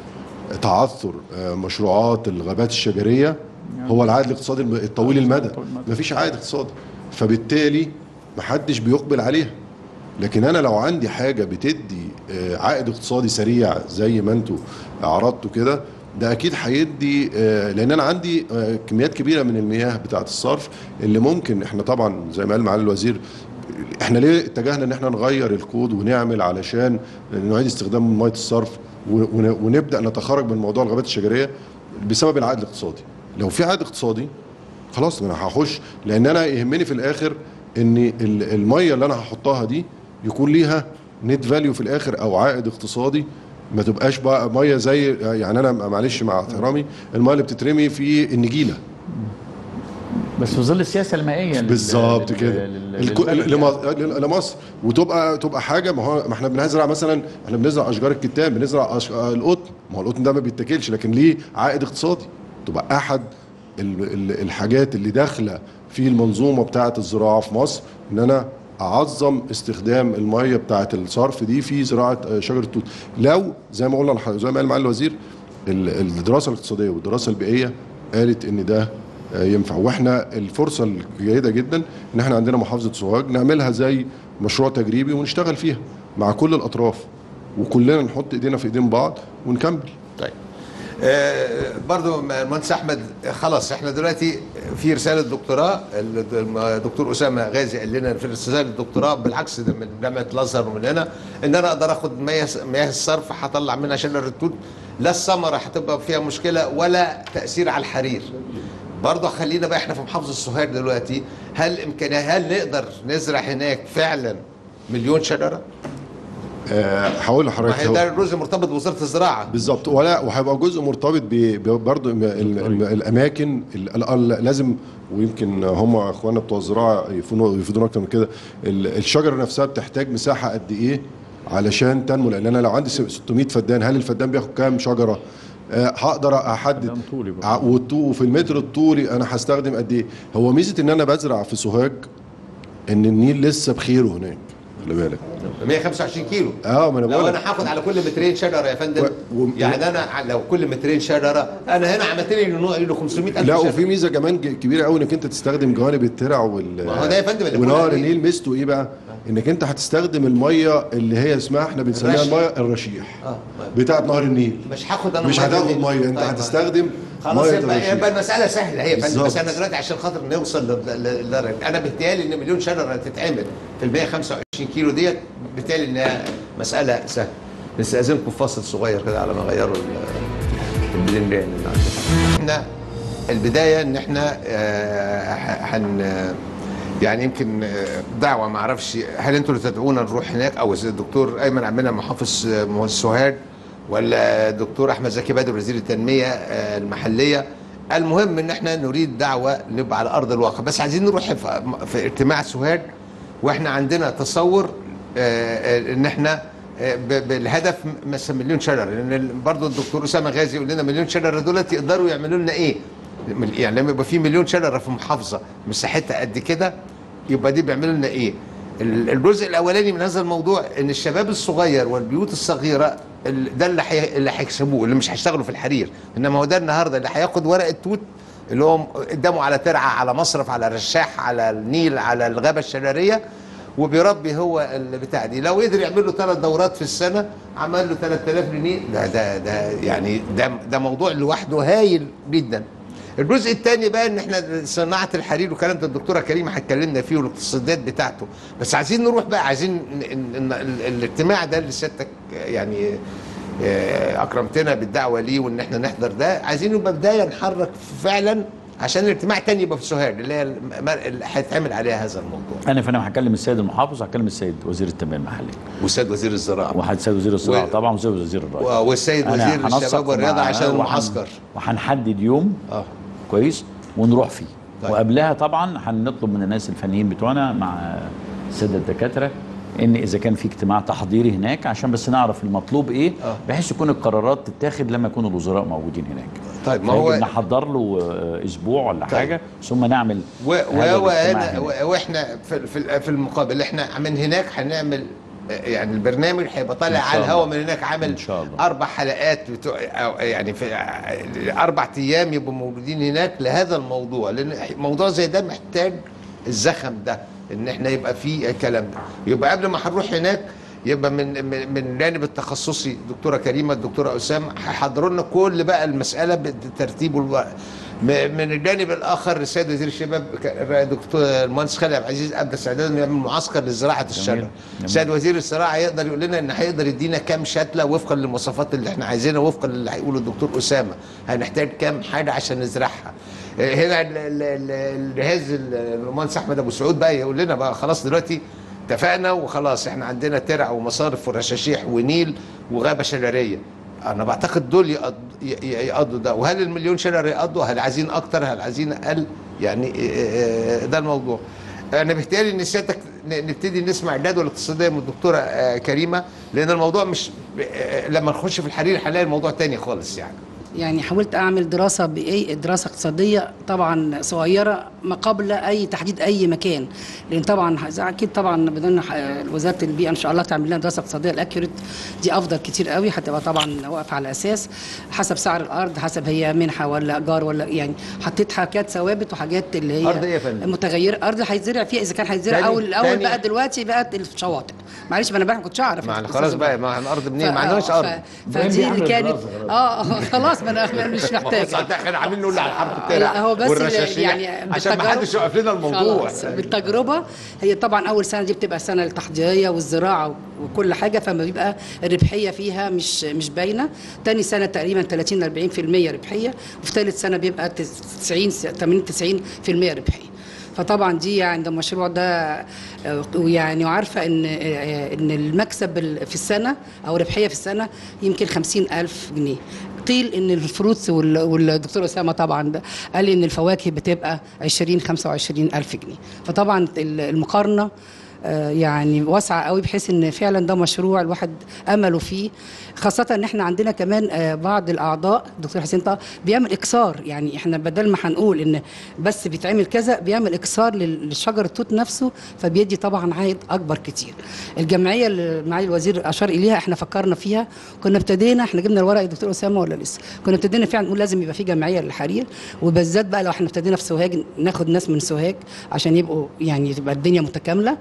تعثر آه، مشروعات الغابات الشجريه هو العائد الاقتصادي الم- الطويل المدى مفيش عائد اقتصادي فبالتالي محدش بيقبل عليها لكن انا لو عندي حاجه بتدي آه، عائد اقتصادي سريع زي ما انتوا عرضتوا كده ده اكيد هيدي آه، لان انا عندي آه، كميات كبيره من المياه بتاعه الصرف اللي ممكن احنا طبعا زي ما قال معالي الوزير احنا ليه اتجهنا ان احنا نغير الكود ونعمل علشان نعيد استخدام ميه الصرف و- ون- ونبدا نتخرج من موضوع الغابات الشجريه بسبب العائد الاقتصادي لو في عائد اقتصادي خلاص انا هخش لان انا يهمني في الاخر ان ال- الميه اللي انا هحطها دي يكون ليها نت فاليو في الاخر او عائد اقتصادي ما تبقاش بقى ميه زي يعني انا معلش مع احترامي الميه اللي بتترمي في النجيله بس في ظل السياسه المائيه لل- بالظبط لل- كده لل- الكو- للبلد لم- لل- لمصر وتبقى تبقى حاجه ما هو ما احنا بنزرع مثلا احنا بنزرع اشجار الكتان بنزرع أش... آه، القطن ما هو القطن ده ما بيتاكلش لكن ليه عائد اقتصادي تبقى احد ال... ال... الحاجات اللي داخله في المنظومه بتاعه الزراعه في مصر ان انا اعظم استخدام الميه بتاعه الصرف دي في زراعه آه، شجر التوت لو زي ما قلنا لح- زي ما قال معالي الوزير ال- الدراسه الاقتصاديه والدراسه البيئيه قالت ان ده آه، ينفع واحنا الفرصه الجيده جدا ان احنا عندنا محافظه سوهاج نعملها زي مشروع تجريبي ونشتغل فيها مع كل الاطراف وكلنا نحط ايدينا في ايدين بعض ونكمل طيب آه برضو المهندس احمد خلاص احنا دلوقتي في رساله دكتوراه الدكتور اسامه غازي قال لنا في رساله الدكتوراه بالعكس ده من جامعه الازهر ومن هنا ان انا اقدر اخد مياه مياه الصرف هطلع منها شجر التوت لا الثمره هتبقى فيها مشكله ولا تاثير على الحرير برضه خلينا بقى احنا في محافظه السوهاج دلوقتي هل امكانيه هل نقدر نزرع هناك فعلا مليون شجره؟ آه، هقول ما لحضرتك هي هو- ده الجزء مرتبط بوزاره الزراعه بالظبط ولا وهيبقى جزء مرتبط برضه الاماكن ال- ال- لازم ويمكن هم اخواننا بتوع الزراعه يفيدونا يفيدونا اكتر من كده ال- الشجره نفسها بتحتاج مساحه قد ايه علشان تنمو لان انا لو عندي 600 فدان هل الفدان بياخد كام شجره؟ آه، هقدر احدد فدان طولي بقى. ع- والطو- وفي المتر الطولي انا هستخدم قد ايه؟ هو ميزه ان انا بزرع في سوهاج ان النيل لسه بخيره هناك خلي بالك 125 كيلو اه ما انا لو بقول انا هاخد على كل مترين شجره يا فندم و- و- يعني انا ع- لو كل مترين شجره انا هنا عملت لي له له 500 الف لا شجرة. وفي ميزه كمان ج- كبيره قوي انك انت تستخدم جوانب الترع وال ما هو ده يا فندم اللي ونهر بقول النيل ميزته ايه بقى؟ انك انت هتستخدم الميه اللي هي اسمها احنا بنسميها الرشح. الميه الرشيح اه بتاعت نهر النيل مش هاخد انا مش مية هتاخد منين. ميه انت طيب، هتستخدم خلاص ميه يبقى, يبقى الرشيح المساله سهله هي يا فندم بس بالظبط. انا دلوقتي عشان خاطر نوصل لل- لل- للدرجه انا بيتهيألي ان مليون شجره تتعمل في ال 125 كيلو ديت بيتهيألي انها مساله سهله بس اذنكم في فاصل صغير كده على ما غيروا ال- البلندان اللي عندنا. احنا البدايه ان احنا آه، ح- هن يعني يمكن آه، دعوه ما اعرفش هل انتوا اللي تدعونا نروح هناك او الدكتور ايمن عبد المنعم محافظ آه، مهندس سوهاج ولا الدكتور احمد زكي بدر وزير التنميه آه، المحليه المهم ان احنا نريد دعوه نبقى على ارض الواقع بس عايزين نروح في, في اجتماع سوهاج واحنا عندنا تصور آه، آه، ان احنا آه، ب- بالهدف م- مثلا مليون شجره لان ال- برضه الدكتور اسامه غازي يقول لنا مليون شجره دولت يقدروا يعملوا لنا ايه؟ من- يعني لما يبقى في مليون شجره في محافظه مساحتها قد كده يبقى دي بيعملوا لنا ايه؟ ال- الجزء الاولاني من هذا الموضوع ان الشباب الصغير والبيوت الصغيره ال- ده اللي حي... اللي هيكسبوه اللي مش هيشتغلوا في الحرير انما هو ده النهارده اللي هياخد ورق التوت اللي هو قدامه على ترعه على مصرف على رشاح على النيل على الغابه الشجريه وبيربي هو البتاع دي لو قدر يعمل له ثلاث دورات في السنه عمل له 3000 جنيه ده ده ده يعني ده ده موضوع لوحده هايل جدا الجزء الثاني بقى ان احنا صناعه الحرير وكلام ده الدكتوره كريمه هتكلمنا فيه والاقتصاديات بتاعته بس عايزين نروح بقى عايزين ن- ن- ن- ال- الاجتماع ده اللي سيادتك يعني آه، اكرمتنا بالدعوه ليه وان احنا نحضر ده عايزين يبقى بدايه نحرك فعلا عشان الاجتماع الثاني يبقى في سوهاج اللي هي الم- اللي هيتعمل عليها هذا الموضوع انا فانا هكلم السيد المحافظ هكلم السيد وزير التنميه المحليه والسيد وزير الزراعه وواحد السيد وزير الزراعه و- طبعا وزير وزير الري والسيد أنا وزير هنسق الشباب والرياضه مع- عشان وهن- المعسكر وهنحدد يوم اه كويس ونروح فيه طيب. وقبلها طبعا هنطلب من الناس الفنيين بتوعنا مع الساده الدكاتره ان اذا كان في اجتماع تحضيري هناك عشان بس نعرف المطلوب ايه آه. بحيث يكون القرارات تتاخد لما يكون الوزراء موجودين هناك طيب ما فيجب هو نحضر له آه، اسبوع ولا طيب. حاجه ثم نعمل و- هذا وهو الاجتماع هنا هناك. و- واحنا في في في المقابل احنا من هناك هنعمل يعني البرنامج هيبقى طالع إن شاء على الهواء الله. من هناك عامل إن شاء الله. اربع حلقات بتوع أو يعني في اربع ايام يبقوا موجودين هناك لهذا الموضوع لان موضوع زي ده محتاج الزخم ده ان احنا يبقى فيه الكلام ده يبقى قبل ما هنروح هناك يبقى من من من الجانب التخصصي دكتوره كريمه الدكتوره اسام هيحضروا لنا كل بقى المساله بالترتيب والوقت م- من الجانب الاخر السيد وزير الشباب ك- دكتور المهندس خالد عبد العزيز ابدى استعداد انه يعمل معسكر لزراعه الشجر جميل. السيد وزير الزراعه يقدر يقول لنا ان هيقدر يدينا كام شتله وفقا للمواصفات اللي احنا عايزينها وفقا للي هيقوله الدكتور اسامه هنحتاج كام حاجه عشان نزرعها آه، هنا ال- ال- ال- الجهاز ال- المهندس احمد ابو سعود بقى يقول لنا بقى خلاص دلوقتي اتفقنا وخلاص احنا عندنا ترع ومصارف ورشاشيح ونيل وغابه شجريه انا بعتقد دول يقض- ي- ي- يقضوا ده وهل المليون شجره يقضوا هل عايزين اكتر هل عايزين اقل يعني آه، آه، ده الموضوع انا بيتهيألي ان سيادتك ن- نبتدي نسمع الجدول الاقتصاديه من الدكتوره آه، كريمه لان الموضوع مش آه، لما نخش في الحرير هنلاقي الموضوع تاني خالص يعني يعني حاولت اعمل دراسه بايه دراسه اقتصاديه طبعا صغيره ما قبل اي تحديد اي مكان لان طبعا زي اكيد طبعا بدنا ح- وزاره البيئه ان شاء الله تعمل لنا دراسه اقتصاديه الاكيوريت دي افضل كتير قوي هتبقى طبعا واقفه على اساس حسب سعر الارض حسب هي منحه ولا ايجار ولا يعني حطيت حاجات ثوابت وحاجات اللي هي أرض إيه يا فندم؟ متغيره ارض هيتزرع فيها اذا كان هيتزرع تاني- اول الاول تاني. بقى دلوقتي بقت الشواطئ معلش ما انا بقى ما كنتش اعرف ما خلاص بقى ما الارض منين ما ف- عندناش آه، ارض ف- إبراهيم فدي بيعمل اللي كانت دراسة خلاص. اه آه، خلاص ما انا أنا مش محتاج خلاص احنا عاملين نقول على حرب الترع لا هو بس والرشاشيح يعني عشان ما بالتجارب- حدش يوقف لنا الموضوع خلاص بالتجربه هي طبعا اول سنه دي بتبقى سنه التحضيريه والزراعه وكل حاجه فما بيبقى الربحيه فيها مش مش باينه تاني سنه تقريبا 30 ل 40% ربحيه وفي ثالث سنه بيبقى 90 80 90% ربحيه فطبعا دي عند المشروع ده آه، ويعني وعارفه ان آه، ان المكسب ال- في السنه او ربحيه في السنه يمكن 50 الف جنيه قيل ان الفروتس وال- والدكتور اسامه طبعا ده قال لي ان الفواكه بتبقى 20 25 الف جنيه فطبعا ال- المقارنه آه، يعني واسعه قوي بحيث ان فعلا ده مشروع الواحد امله فيه خاصه ان احنا عندنا كمان آه، بعض الاعضاء دكتور حسين طه بيعمل اكسار يعني احنا بدل ما هنقول ان بس بيتعمل كذا بيعمل اكسار لل- للشجر التوت نفسه فبيدي طبعا عائد اكبر كتير الجمعيه اللي معالي الوزير اشار اليها احنا فكرنا فيها كنا ابتدينا احنا جبنا الورق يا دكتور اسامه ولا لسه كنا ابتدينا فعلا نقول لازم يبقى في جمعيه للحرير وبالذات بقى لو احنا ابتدينا في سوهاج ناخد ناس من سوهاج عشان يبقوا يعني تبقى الدنيا متكامله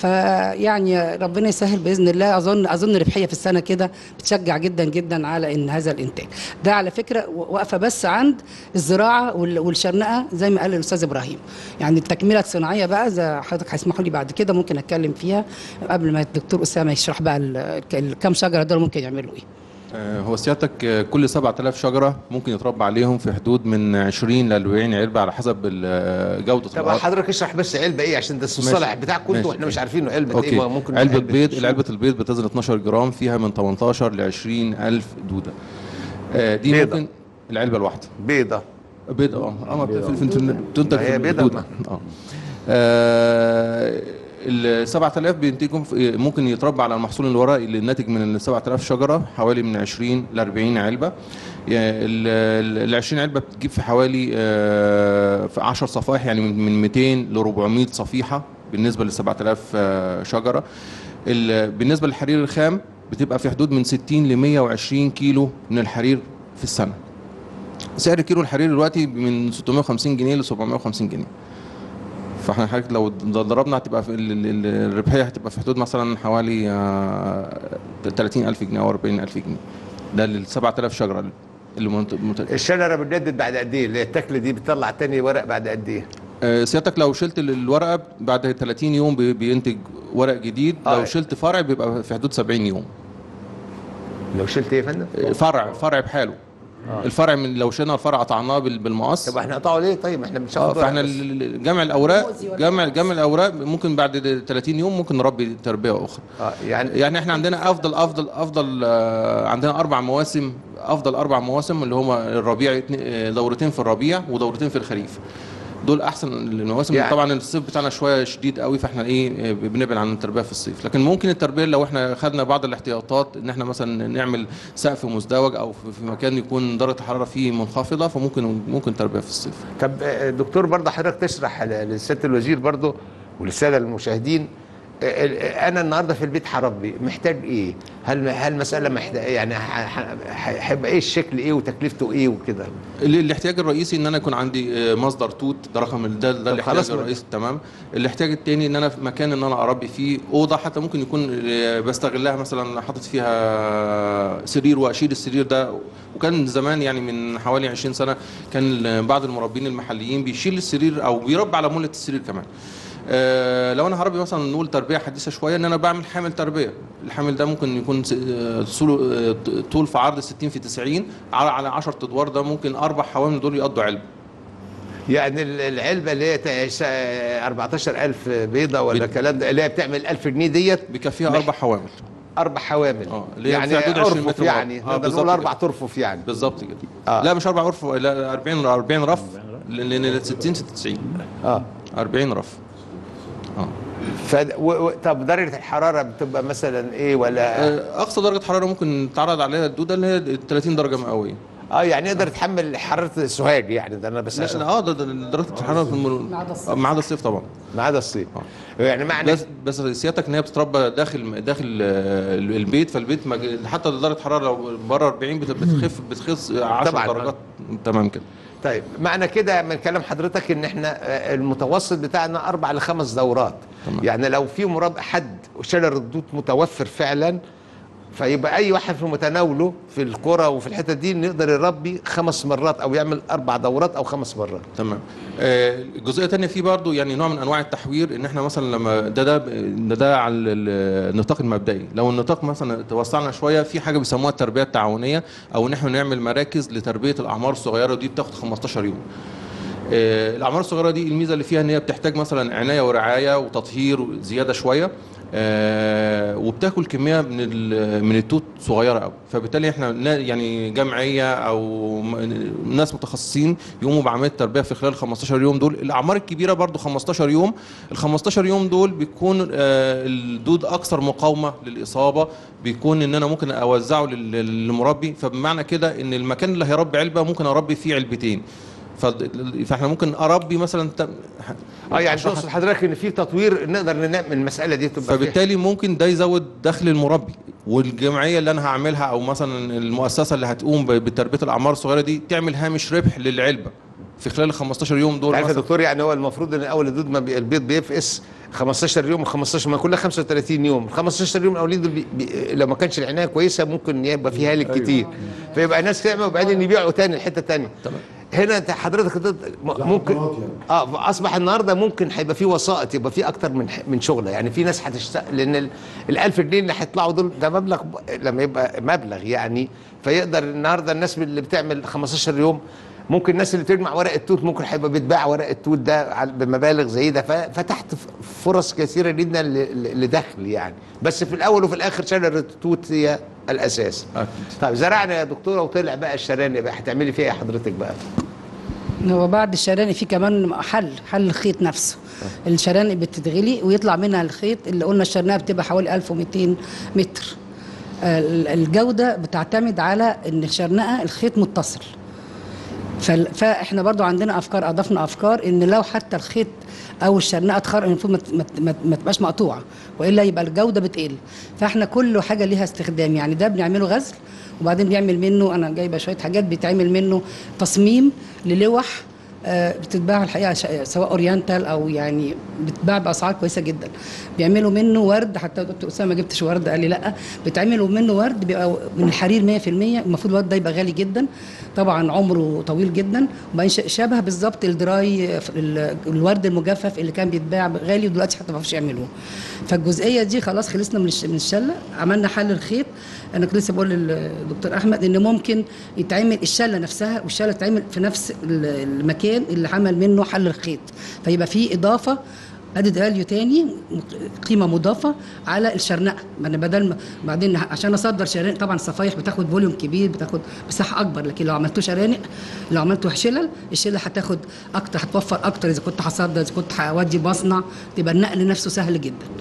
فيعني ربنا يسهل باذن الله اظن اظن ربحيه في السنه كده بتشجع جدا جدا على ان هذا الانتاج ده على فكره واقفه بس عند الزراعه وال- والشرنقه زي ما قال الاستاذ ابراهيم يعني التكمله الصناعيه بقى زي حضرتك هيسمحوا لي بعد كده ممكن اتكلم فيها قبل ما الدكتور اسامه يشرح بقى ال- الكام شجره دول ممكن يعملوا ايه آه، هو سيادتك آه، كل 7000 شجره ممكن يتربى عليهم في حدود من 20 ل 40 علبه على حسب ال- آه، جوده طب الارض حضرتك اشرح بس علبه ايه عشان ده الصالح بتاعكم انتوا ماشي. واحنا مش عارفينه علبه اوكي ايه ما ممكن علبه بيض شو- علبه البيض بتزن 12 جرام فيها من 18 ل 20 الف دوده آه، دي بيضة. ممكن العلبه الواحده بيضه بيضة اه اه في في في تنتج ما هي في بيضة الدودة. اه آه، ال 7000 بينتجهم في- ممكن يتربى على المحصول الورقي اللي ناتج من ال 7000 شجره حوالي من 20 ل 40 علبه يعني ال 20 علبه بتجيب في حوالي آه، في 10 صفائح يعني من من 200 ل 400 صفيحه بالنسبه لل 7000 آه، شجره ال- بالنسبه للحرير الخام بتبقى في حدود من 60 ل 120 كيلو من الحرير في السنه سعر كيلو الحرير دلوقتي من 650 جنيه ل 750 جنيه فاحنا حضرتك لو ضربنا هتبقى في ال- ال- ال- الربحيه هتبقى في حدود مثلا حوالي آه، 30000 جنيه او 40000 جنيه ده لل 7000 شجره اللي منت... منت... الشجره بتجدد بعد قد ايه اللي هي التكله دي بتطلع تاني ورق بعد قد ايه آه، سيادتك لو شلت ال- الورقه بعد 30 يوم بي- بينتج ورق جديد آه. لو شلت فرع بيبقى في حدود 70 يوم لو شلت ايه يا فندم آه، فرع فرع بحاله الفرع من لو شلنا الفرع قطعناه بال- بالمقص طب احنا قطعوا ليه طيب احنا اه بنشوف فاحنا ال- ال- جمع الاوراق جمع جمع الاوراق ممكن بعد 30 يوم ممكن نربي تربيه اخرى اه يعني يعني احنا عندنا افضل افضل افضل آه، عندنا اربع مواسم افضل اربع مواسم اللي هما الربيع اتنين- آه، دورتين في الربيع ودورتين في الخريف دول احسن المواسم يعني- يعني طبعا الصيف بتاعنا شويه شديد قوي فاحنا ايه آه، بنبعد عن التربيه في الصيف لكن ممكن التربيه لو احنا خدنا بعض الاحتياطات ان احنا مثلا نعمل سقف مزدوج او في في مكان يكون درجه الحراره فيه منخفضه فممكن ممكن تربيه في الصيف طب آه، دكتور برضه حضرتك تشرح ل- للسياده الوزير برضه وللساده المشاهدين ال- انا النهارده في البيت هربي محتاج ايه هل هل المساله محتاج يعني ح- ح- ح- هيبقى ايه الشكل ايه وتكلفته ايه وكده ال- الاحتياج الرئيسي ان انا يكون عندي آه، مصدر توت ده رقم ال- ده, ده الاحتياج خلاص بقى. الرئيسي تمام الاحتياج الثاني ان انا في مكان ان انا اربي فيه اوضه حتى ممكن يكون آه، بستغلها مثلا حاطط فيها سرير واشيل السرير ده وكان زمان يعني من حوالي 20 سنه كان ال- بعض المربين المحليين بيشيل السرير او بيربي على مله السرير كمان آه، لو انا هربي مثلا نقول تربيه حديثه شويه ان انا بعمل حامل تربيه الحامل ده ممكن يكون س- آه، طوله- آه، طول في عرض 60 في 90 على على 10 ادوار ده ممكن اربع حوامل دول يقضوا علبه يعني ال- العلبه اللي هي تا- س- 14000 بيضه ولا بت- الكلام ده اللي هي بتعمل 1000 جنيه ديت بيكفيها مح- اربع حوامل اربع حوامل اه، اللي هي يعني في حدود 20 ارفف متر يعني مربع. اه، نقدر بالظبط نقول اربع كده. ترفف يعني بالظبط كده آه. لا مش اربع غرف لا 40 40 رف لان لأن 60 90 اه 40 رف اه ف و... و... طب درجه الحراره بتبقى مثلا ايه ولا آه، اقصى درجه حراره ممكن تعرض عليها الدوده اللي هي 30 درجه مئويه اه يعني يقدر يتحمل حراره السوهاج يعني ده انا بس لا عشان لا، اه ده ده درجه الحراره في الم- ما عدا الصيف. آه، ما عدا الصيف طبعا ما عدا الصيف يعني معنى بس بس سيادتك ان هي بتتربى داخل داخل آه، البيت فالبيت مج- حتى درجه الحراره لو بره 40 بت- بتخف بتخف 10 طبعاً. درجات تمام كده طيب معنى كده من كلام حضرتك ان احنا آه، المتوسط بتاعنا اربع لخمس دورات تمام. يعني لو في مراد حد شجر الدود متوفر فعلا فيبقى اي واحد في متناوله في القرى وفي الحتت دي نقدر يربي خمس مرات او يعمل اربع دورات او خمس مرات تمام آه، جزئيه تانية فيه برضو يعني نوع من انواع التحوير ان احنا مثلا لما ده ده ده, ده على ال- النطاق المبدئي لو النطاق مثلا توسعنا شويه في حاجه بيسموها التربيه التعاونيه او ان احنا نعمل مراكز لتربيه الاعمار الصغيره ودي بتاخد 15 يوم آه، الاعمار الصغيره دي الميزه اللي فيها ان هي بتحتاج مثلا عنايه ورعايه وتطهير زياده شويه آه، وبتاكل كميه من ال- من التوت صغيره قوي فبالتالي احنا نا- يعني جمعيه او م- ناس متخصصين يقوموا بعمليه تربيه في خلال 15 يوم دول الاعمار الكبيره برضو 15 يوم ال 15 يوم دول بيكون آه، الدود اكثر مقاومه للاصابه بيكون ان انا ممكن اوزعه لل- للمربي فبمعنى كده ان المكان اللي هيربي علبه ممكن اربي فيه علبتين فد- فاحنا ممكن اربي مثلا ت- اه يعني عشان تقصد حضرتك ان في تطوير نقدر نعمل المساله دي تبقى فيها- فبالتالي ممكن ده يزود دخل المربي والجمعيه اللي انا هعملها او مثلا المؤسسه اللي هتقوم ب- بتربيه الاعمار الصغيره دي تعمل هامش ربح للعلبه في خلال ال 15 يوم دول عارف يا مثلا دكتور يعني هو المفروض ان اول الدود ما بي... البيض بيفقس 15 يوم و15 ما كلها 35 يوم ال 15 يوم الاولين دول بي... بي... لو ما كانش العنايه كويسه ممكن يبقى فيها هالك كتير فيبقى ناس تعمل وبعدين يبيعوا تاني الحته الثانيه تمام. هنا انت حضرتك ضد- م- ممكن حضارات يعني. اه اصبح النهارده ممكن هيبقى في وسائط يبقى في اكتر من ح- من شغله يعني في ناس هتشتغل لان ال- ال 1000 جنيه اللي هيطلعوا دول ده مبلغ ب- لما يبقى مبلغ يعني فيقدر النهارده الناس اللي بتعمل 15 يوم ممكن الناس اللي بتجمع ورق التوت ممكن هيبقى بيتباع ورق التوت ده على- بمبالغ زي ده ففتحت ف- فرص كثيره جدا ل- ل- لدخل يعني بس في الاول وفي الاخر شجره التوت هي الاساس أكيد. طيب زرعنا يا دكتوره وطلع بقى الشراني بقى هتعملي فيها ايه حضرتك بقى هو بعد الشراني في كمان حل حل الخيط نفسه الشراني بتتغلي ويطلع منها الخيط اللي قلنا الشرنقه بتبقى حوالي 1200 متر ال- الجوده بتعتمد على ان الشرنقه الخيط متصل فال- فاحنا برضو عندنا افكار اضفنا افكار ان لو حتى الخيط او الشرنقه اتخرق المفروض ما ت- ما ت- ما ت- ما تبقاش مقطوعه والا يبقى الجوده بتقل فاحنا كل حاجه ليها استخدام يعني ده بنعمله غزل وبعدين بيعمل منه انا جايبه شويه حاجات بيتعمل منه تصميم للوح آه، بتتباع الحقيقه ش- سواء اورينتال او يعني بتتباع باسعار كويسه جدا بيعملوا منه ورد حتى دكتور اسامه ما جبتش ورد قال لي لا بيتعملوا منه ورد بيبقى من الحرير 100% المفروض الورد ده يبقى غالي جدا طبعا عمره طويل جدا وبعدين ش- شبه بالظبط الدراي ال- الورد المجفف اللي كان بيتباع غالي ودلوقتي حتى ما بيعرفوش يعملوه فالجزئيه دي خلاص خلصنا من الش- من الشله عملنا حل الخيط انا كنت لسه بقول للدكتور احمد ان ممكن يتعمل الشله نفسها والشله تتعمل في نفس ال- المكان اللي عمل منه حل الخيط فيبقى فيه اضافه ادد فاليو تاني قيمه مضافه على الشرنقه ما انا بدل ما بعدين عشان اصدر شرانق طبعا الصفايح بتاخد فوليوم كبير بتاخد مساحه اكبر لكن لو عملتوه شرانق لو عملتوا شلل الشله هتاخد اكتر هتوفر اكتر اذا كنت هصدر اذا كنت هودي مصنع تبقى النقل نفسه سهل جدا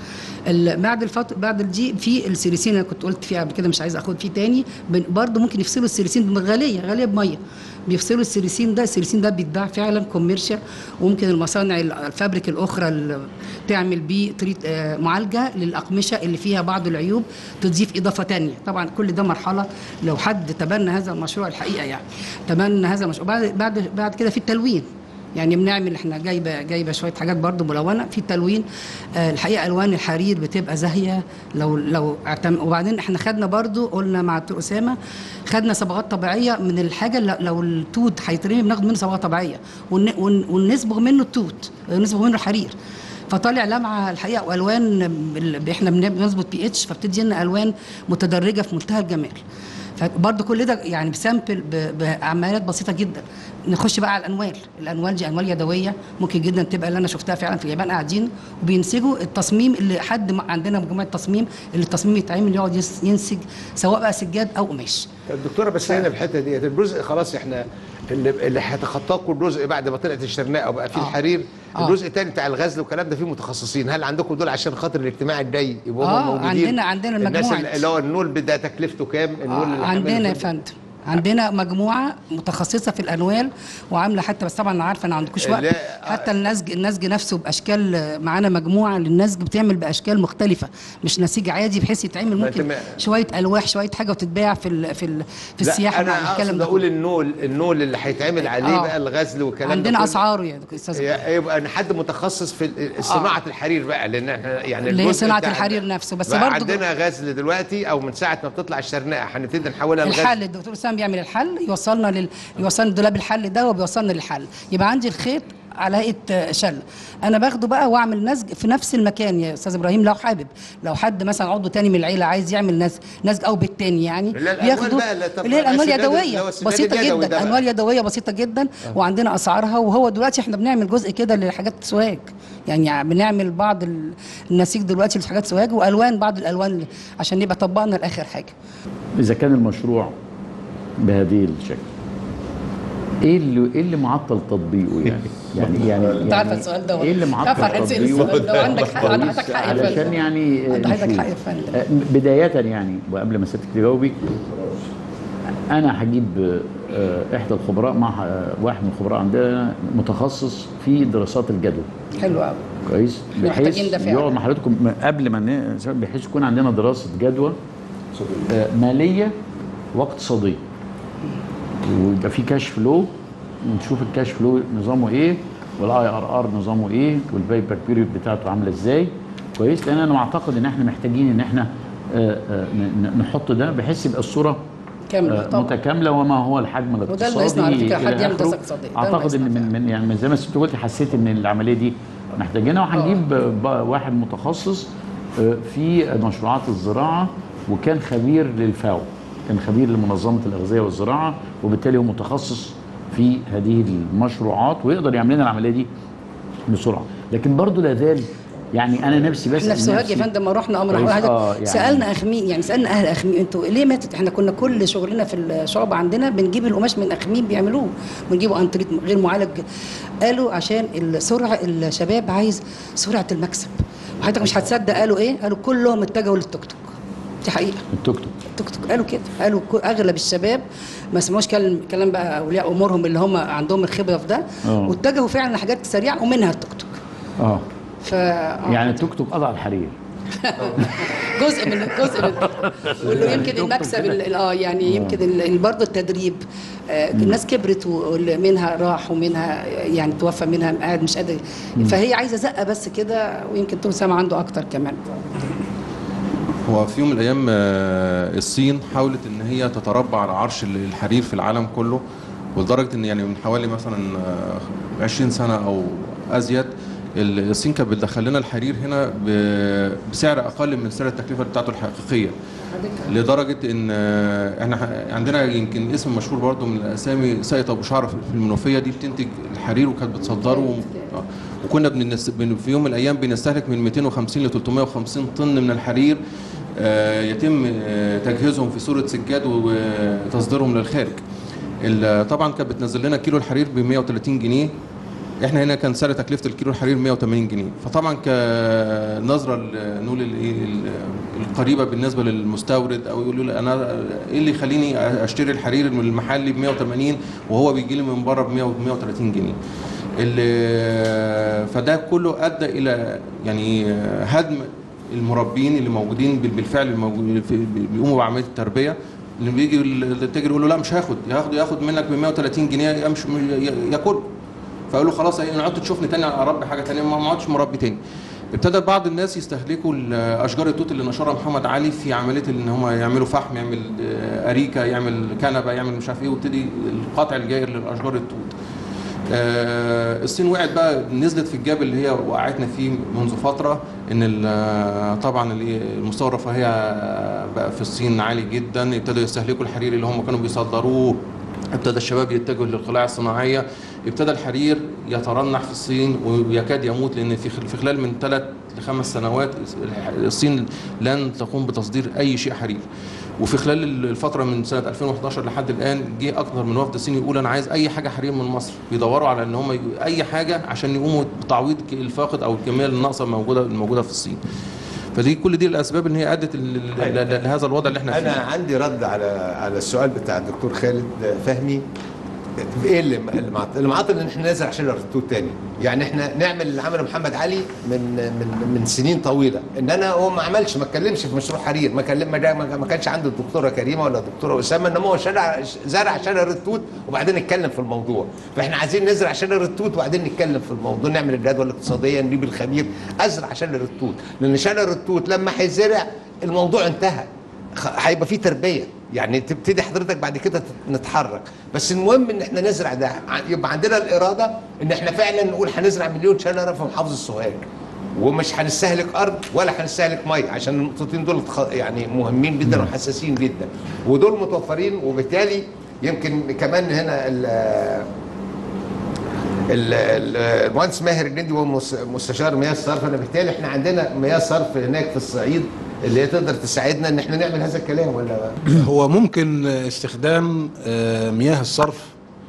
ال- بعد الفتره بعد الجي في السيريسين اللي كنت قلت فيها قبل كده مش عايز اخد فيه تاني بن- برضه ممكن يفصلوا السيريسين دي غاليه غاليه بميه بيفصلوا السيريسين ده السيريسين ده بيتباع فعلا كوميرشال وممكن المصانع ال- الفابريك الاخرى اللي تعمل بيه تريت آه، معالجه للاقمشه اللي فيها بعض العيوب تضيف اضافه تانية طبعا كل ده مرحله لو حد تبنى هذا المشروع الحقيقه يعني تبنى هذا المشروع بعد بعد بعد كده في التلوين يعني بنعمل احنا جايبه جايبه شويه حاجات برضو ملونه في تلوين آه الحقيقه الوان الحرير بتبقى زاهيه لو لو اعتم وبعدين احنا خدنا برضو قلنا مع الدكتور اسامه خدنا صبغات طبيعيه من الحاجه اللي لو التوت هيترمي بناخد منه صبغه طبيعيه ون- ون- ونصبغ منه التوت نصبغ منه الحرير فطالع لمعه الحقيقه والوان بال- احنا بن- بنظبط بي اتش فبتدي لنا الوان متدرجه في منتهى الجمال فبرضه كل ده يعني بسامبل ب- بعمليات بسيطه جدا نخش بقى على الانوال الانوال دي انوال يدويه ممكن جدا تبقى اللي انا شفتها فعلا في اليابان قاعدين وبينسجوا التصميم اللي حد م- عندنا مجموعه تصميم اللي التصميم يتعمل يقعد يس- ينسج سواء بقى سجاد او قماش الدكتوره بس هنا في الحته ديت الجزء خلاص احنا اللي, اللي هيتخطاه كل جزء بعد ما طلعت الشرناء وبقى فيه آه. الحرير آه. الجزء الثاني بتاع الغزل والكلام ده فيه متخصصين هل عندكم دول عشان خاطر الاجتماع الجاي يبقوا هم آه، موجودين عندنا- عندنا الناس المجموعة. اللي اللي هو النول ده تكلفته كام النول اللي عندنا حامل يا في- فندم عندنا مجموعه متخصصه في الانوال وعامله حتى بس طبعا انا عارفه ان عندكوش وقت لا، حتى النسج النسج نفسه باشكال معانا مجموعه للنسج بتعمل باشكال مختلفه مش نسيج عادي بحيث يتعمل ما ممكن أنت ما- شويه الواح شويه حاجه وتتباع في ال في ال في لا، السياحه انا مع الكلام اقصد ده اقول كله. النول النول اللي هيتعمل عليه آه. بقى الغزل والكلام ده عندنا كله. اسعاره يا دكتور استاذ ي- يبقى ان حد متخصص في ال- صناعه الحرير بقى لان احنا يعني اللي هي الجزء صناعة بتاع- الحرير نفسه، بس بقى برضو- عندنا غزل دلوقتي او من ساعه ما بتطلع الشرنقه هنبتدي نحولها لغزل الحل الدكتور اسامه بيعمل الحل يوصلنا لل يوصلنا دولاب الحل ده وبيوصلنا للحل يبقى عندي الخيط على هيئه شل انا باخده بقى واعمل نسج في نفس المكان يا استاذ ابراهيم لو حابب لو حد مثلا عضو تاني من العيله عايز يعمل نسج نسج او بالتاني يعني اللي هي الأنوال بقى اللي طب اللي هي الانوال السداد اللي يدويه هو السداد بسيطه اليدوي ده جدا بقى. انوال يدويه بسيطه جدا وعندنا اسعارها وهو دلوقتي احنا بنعمل جزء كده لحاجات سواج يعني بنعمل بعض ال- النسيج دلوقتي لحاجات سواج والوان بعض الالوان عشان نبقى طبقنا لاخر حاجه اذا كان المشروع بهذه الشكل ايه اللي ايه اللي معطل تطبيقه يعني يعني يعني انت عارفه يعني السؤال ده ايه اللي معطل عارفه هنسال السؤال ده وعندك حق كويس، عندك حق يا علشان فندم يعني عندك حضرتك نشوف. حق يا فندم. آه، بداية يعني وقبل ما سيادتك تجاوبي انا هجيب آه، احدى الخبراء مع آه، واحد من الخبراء عندنا متخصص في دراسات الجدوى حلو قوي كويس إحنا محتاجين ده فعلا. يقعد مع حضراتكم م- قبل ما ن- بحيث يكون عندنا دراسه جدوى آه، ماليه واقتصاديه ويبقى في كاش فلو ونشوف الكاش فلو نظامه ايه والاي ار ار نظامه ايه والبيبر بيريود بتاعته عامله ازاي كويس لان انا معتقد ان احنا محتاجين ان احنا آه، آه، ن- ن- نحط ده بحيث يبقى الصوره كامله آه، طبعا متكامله وما هو الحجم اللي الاقتصادي ناقصنا على فكرة، حد إلى يعمل آخره. دراسة اقتصادية. ده اعتقد ان ناقصنا من, من يعني من زي ما ست قلت حسيت ان العمليه دي محتاجينها وهنجيب ب- واحد متخصص آه، في مشروعات الزراعه وكان خبير للفاو كان خبير لمنظمه الاغذيه والزراعه وبالتالي هو متخصص في هذه المشروعات ويقدر يعمل لنا العمليه دي بسرعه لكن برضه لا زال يعني انا نفسي بس احنا في سوهاج يا فندم ما رحنا امر كويس، واحد آه، يعني. سالنا اخميم يعني سالنا اهل اخميم انتوا ليه ماتت احنا كنا كل شغلنا في الشعب عندنا بنجيب القماش من اخميم بيعملوه بنجيبه انتريت غير معالج قالوا عشان السرعه الشباب عايز سرعه المكسب وحضرتك مش هتصدق قالوا ايه قالوا كلهم اتجهوا للتوك توك دي حقيقه التوك توك التوك توك قالوا كده قالوا كل- اغلب الشباب ما سمعوش كلام كلام بقى اولياء امورهم اللي هم عندهم الخبره في ده آه. واتجهوا فعلا لحاجات سريعه ومنها التوك توك اه ف آه. يعني التوك توك قضى على الحرير جزء من جزء من واللي يمكن المكسب ال- ال- اه يعني يمكن ال- ال- برضه التدريب آه الناس كبرت ومنها راح ومنها يعني توفى منها قاعد مش قادر فهي عايزه زقه بس كده ويمكن توم سامع عنده اكتر كمان هو في يوم من الايام آه، الصين حاولت ان هي تتربع على عرش الحرير في العالم كله ولدرجه ان يعني من حوالي مثلا آه، 20 سنه او ازيد ال- الصين كانت بتدخل لنا الحرير هنا ب- بسعر اقل من سعر التكلفه بتاعته الحقيقيه لدرجه ان آه، احنا ح- عندنا يمكن اسم مشهور برضو من الاسامي ساقية ابو شعر في في المنوفيه دي بتنتج الحرير وكانت بتصدره و- آه. وكنا بنس... بن- في يوم من الايام بنستهلك من 250 ل 350 طن من الحرير آه، يتم آه، تجهيزهم في صوره سجاد وتصديرهم للخارج ال- طبعا كانت بتنزل لنا كيلو الحرير ب 130 جنيه احنا هنا كان سعر تكلفه الكيلو الحرير 180 جنيه فطبعا كنظره ل- نقول ال- إيه ال- القريبه بالنسبه للمستورد او يقولوا لي انا ايه اللي يخليني اشتري الحرير من المحلي ب 180 وهو بيجي لي من بره ب 100 130 جنيه اللي فده كله ادى الى يعني هدم المربين اللي موجودين بال- بالفعل الموجود في- بيقوموا بعمليه التربيه اللي بيجي التاجر يقول له لا مش هاخد ياخد ياخد منك ب 130 جنيه يمشي ياكل فيقول له خلاص ايه انا قعدت تشوفني تاني اربي حاجه تانيه ما ما عدتش مربي تاني ابتدى بعض الناس يستهلكوا ال- اشجار التوت اللي نشرها محمد علي في عمليه ان هم يعملوا فحم يعمل آه، اريكه يعمل كنبه يعمل مش عارف ايه وابتدي القطع الجائر للاشجار التوت آه، الصين وقعت بقى نزلت في الجاب اللي هي وقعتنا فيه منذ فتره ان ال- طبعا ال- المستوى الرفاهيه بقى في الصين عالي جدا ابتدوا يستهلكوا الحرير اللي هم كانوا بيصدروه ابتدى الشباب يتجهوا للقلاع الصناعيه ابتدى الحرير يترنح في الصين ويكاد يموت لان في خل- في خلال من ثلاث لخمس سنوات الصين لن تقوم بتصدير اي شيء حرير وفي خلال الفتره من سنه 2011 لحد الان جه اكثر من وفد صيني يقول انا عايز اي حاجه حرير من مصر بيدوروا على ان هم ي- اي حاجه عشان يقوموا بتعويض ك- الفاقد او الكميه الناقصه الموجوده الموجوده في الصين فدي كل دي الاسباب ان هي ادت ل- ل- ل- لهذا الوضع اللي احنا انا فيه عندي رد على على السؤال بتاع الدكتور خالد فهمي ايه اللي اللي معطل اللي معطل ان احنا نزرع شجر التوت تاني يعني احنا نعمل اللي عمله محمد علي من من من سنين طويله ان انا هو ما عملش ما اتكلمش في مشروع حرير ما كلم ما, ما ما كانش عنده الدكتوره كريمه ولا الدكتوره اسامه انما هو شجع زرع شجر التوت وبعدين نتكلم في الموضوع فاحنا عايزين نزرع شجر التوت وبعدين نتكلم في الموضوع نعمل الجدول الاقتصاديه نجيب الخبير ازرع شجر التوت لان شجر التوت لما هيزرع الموضوع انتهى خ- هيبقى فيه تربيه يعني تبتدي حضرتك بعد كده تت- نتحرك بس المهم ان احنا نزرع ده ع- يبقى عندنا الاراده ان احنا فعلا نقول هنزرع مليون شجره في محافظه سوهاج ومش هنستهلك ارض ولا هنستهلك ميه عشان النقطتين دول تخ- يعني مهمين جدا وحساسين جدا ودول متوفرين وبالتالي يمكن كمان هنا ال- ال- ال- المهندس ماهر الجندي هو مس- مستشار مياه الصرف انا بالتالي احنا عندنا مياه صرف هناك في الصعيد اللي هي تقدر تساعدنا ان احنا نعمل هذا الكلام ولا هو ممكن استخدام آه، مياه الصرف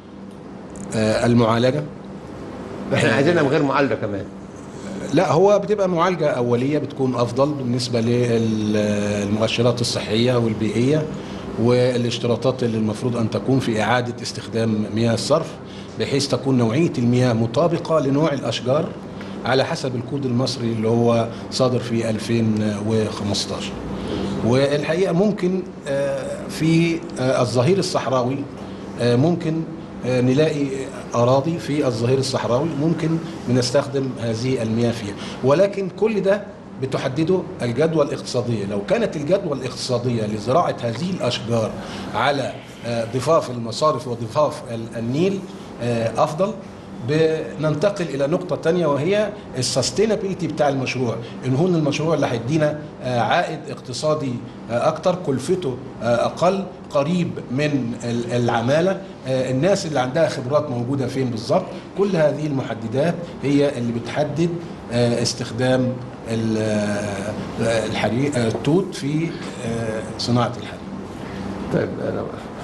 آه، المعالجة احنا عايزينها من غير معالجه كمان لا هو بتبقى معالجة أولية بتكون أفضل بالنسبة للمؤشرات الصحية والبيئية والاشتراطات اللي المفروض أن تكون في إعادة استخدام مياه الصرف بحيث تكون نوعية المياه مطابقة لنوع الأشجار على حسب الكود المصري اللي هو صادر في 2015 والحقيقة ممكن آه، في آه، الظهير الصحراوي آه، ممكن آه، نلاقي أراضي في الظهير الصحراوي ممكن بنستخدم هذه المياه فيها ولكن كل ده بتحدده الجدوى الاقتصادية لو كانت الجدوى الاقتصادية لزراعة هذه الأشجار على آه، ضفاف المصارف وضفاف ال- النيل آه، أفضل بننتقل الى نقطه تانية وهي السستينابيلتي بتاع المشروع ان هون المشروع اللي هيدينا آه، عائد اقتصادي آه، اكتر كلفته آه، اقل قريب من ال- العماله آه، الناس اللي عندها خبرات موجوده فين بالظبط كل هذه المحددات هي اللي بتحدد آه، استخدام ال- آه، الحريق آه، التوت في آه، صناعه الحريق طيب انا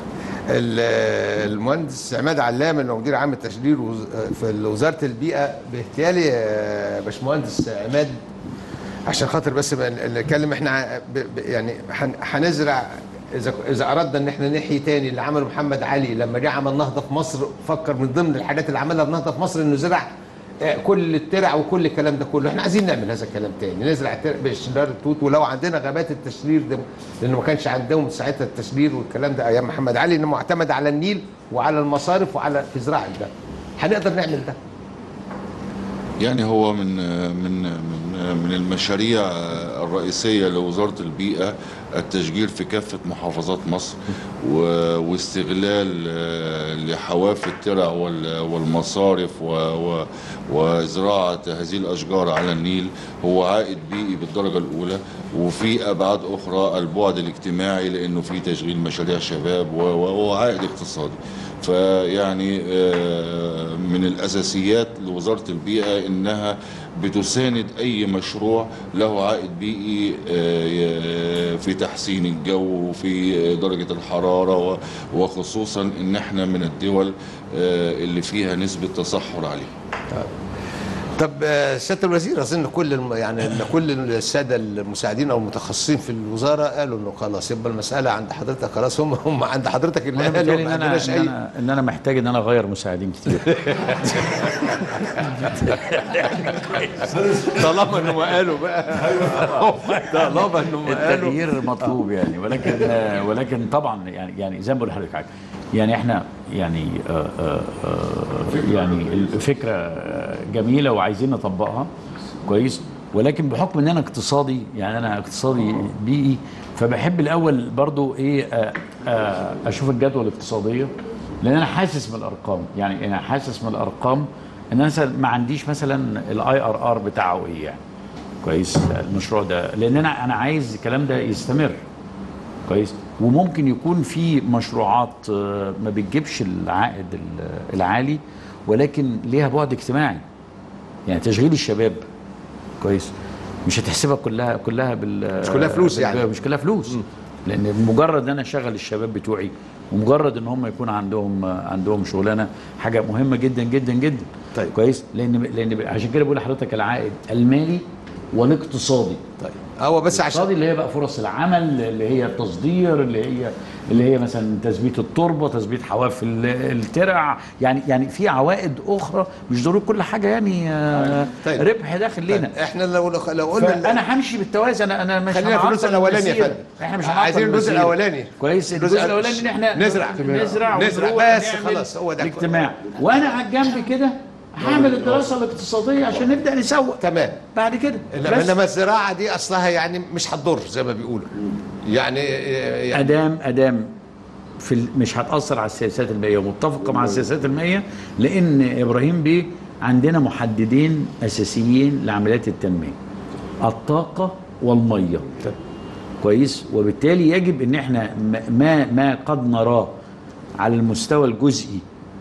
ال- المهندس عماد علام اللي هو مدير عام التشجير وز- في وزاره البيئه باهتيالي يا باشمهندس عماد عشان خاطر بس بقى نتكلم احنا ع- ب- ب- يعني هن- هنزرع اذا اذا اردنا ان احنا نحيي تاني اللي عمله محمد علي لما جه عمل نهضه في مصر فكر من ضمن الحاجات اللي عملها النهضه في مصر انه زرع آه، كل الترع وكل الكلام ده كله احنا عايزين نعمل هذا الكلام تاني نزرع ترع باشجار التوت ولو عندنا غابات التشجير ده لانه ما كانش عندهم ساعتها التشجير والكلام ده ايام محمد علي انه معتمد على النيل وعلى المصارف وعلى في زراعه ده هنقدر نعمل ده يعني هو من من من من المشاريع الرئيسيه لوزاره البيئه التشجير في كافه محافظات مصر و- واستغلال آه، لحواف الترع وال- والمصارف و- و- وزراعه هذه الاشجار على النيل هو عائد بيئي بالدرجه الاولى وفي ابعاد اخرى البعد الاجتماعي لانه في تشغيل مشاريع شباب و- و- وعائد اقتصادي فيعني آه، من الاساسيات لوزاره البيئه انها بتساند اي مشروع له عائد بيئي آه، في تحسين الجو وفي درجه الحراره و- وخصوصا ان احنا من الدول آه، اللي فيها نسبه تصحر عاليه طب آه، سياده الوزير اظن كل الم... يعني ان كل الساده المساعدين او المتخصصين في الوزاره قالوا انه خلاص يبقى المساله عند حضرتك خلاص هم هم عند حضرتك اللي انا قالوا بالتالي ما ان انا عندناش ان اي انا ان انا محتاج ان انا اغير مساعدين كتير طالما انهم قالوا بقى طالما انهم قالوا التغيير مطلوب يعني ولكن آه، ولكن طبعا يعني يعني زي ما بقول لحضرتك حاجه يعني احنا يعني آه، آه، آه، يعني الفكره آه، جميله وعايزين نطبقها كويس ولكن بحكم ان انا اقتصادي يعني انا اقتصادي بيئي فبحب الاول برضو ايه آه، آه، اشوف الجدوى الاقتصاديه لان انا حاسس من الارقام يعني انا حاسس من الارقام ان انا مثلا ما عنديش مثلا الاي ار ار بتاعه ايه يعني كويس المشروع ده لان انا انا عايز الكلام ده يستمر كويس وممكن يكون في مشروعات آه، ما بتجيبش العائد ال- العالي ولكن ليها بعد اجتماعي يعني تشغيل الشباب كويس مش هتحسبها كلها كلها بال مش كلها فلوس بال- يعني. مش كلها فلوس لان مجرد ان انا اشغل الشباب بتوعي ومجرد ان هم يكون عندهم عندهم شغلانه حاجه مهمه جدا جدا جدا طيب. كويس لان لان عشان كده بقول لحضرتك العائد المالي والاقتصادي طيب هو بس الاقتصادي عشان اللي هي بقى فرص العمل اللي هي التصدير اللي هي اللي هي مثلا تثبيت التربه تثبيت حواف ال- الترع يعني يعني في عوائد اخرى مش ضروري كل حاجه يعني آه، طيب. ربح داخل لنا احنا لو لو قلنا انا همشي بالتوازي انا انا مش خلينا في الجزء هنعطل الاولاني يا المسيرة. فندم احنا مش عايزين هنعطل الجزء المسيرة. الاولاني كويس الجزء الاولاني ان احنا نزرع نزرع نزرع ونروح بس نعمل خلاص هو ده الاجتماع وانا على الجنب كده هعمل الدراسه الاقتصاديه عشان نبدا نسوق تمام بعد كده انما بس انما الزراعه دي اصلها يعني مش هتضر زي ما بيقولوا يعني يعني ادام ادام في ال- مش هتاثر على السياسات المائيه ومتفقه مع السياسات المائيه لان ابراهيم بيه عندنا محددين اساسيين لعمليات التنميه الطاقه والميه كويس وبالتالي يجب ان احنا م- ما ما قد نراه على المستوى الجزئي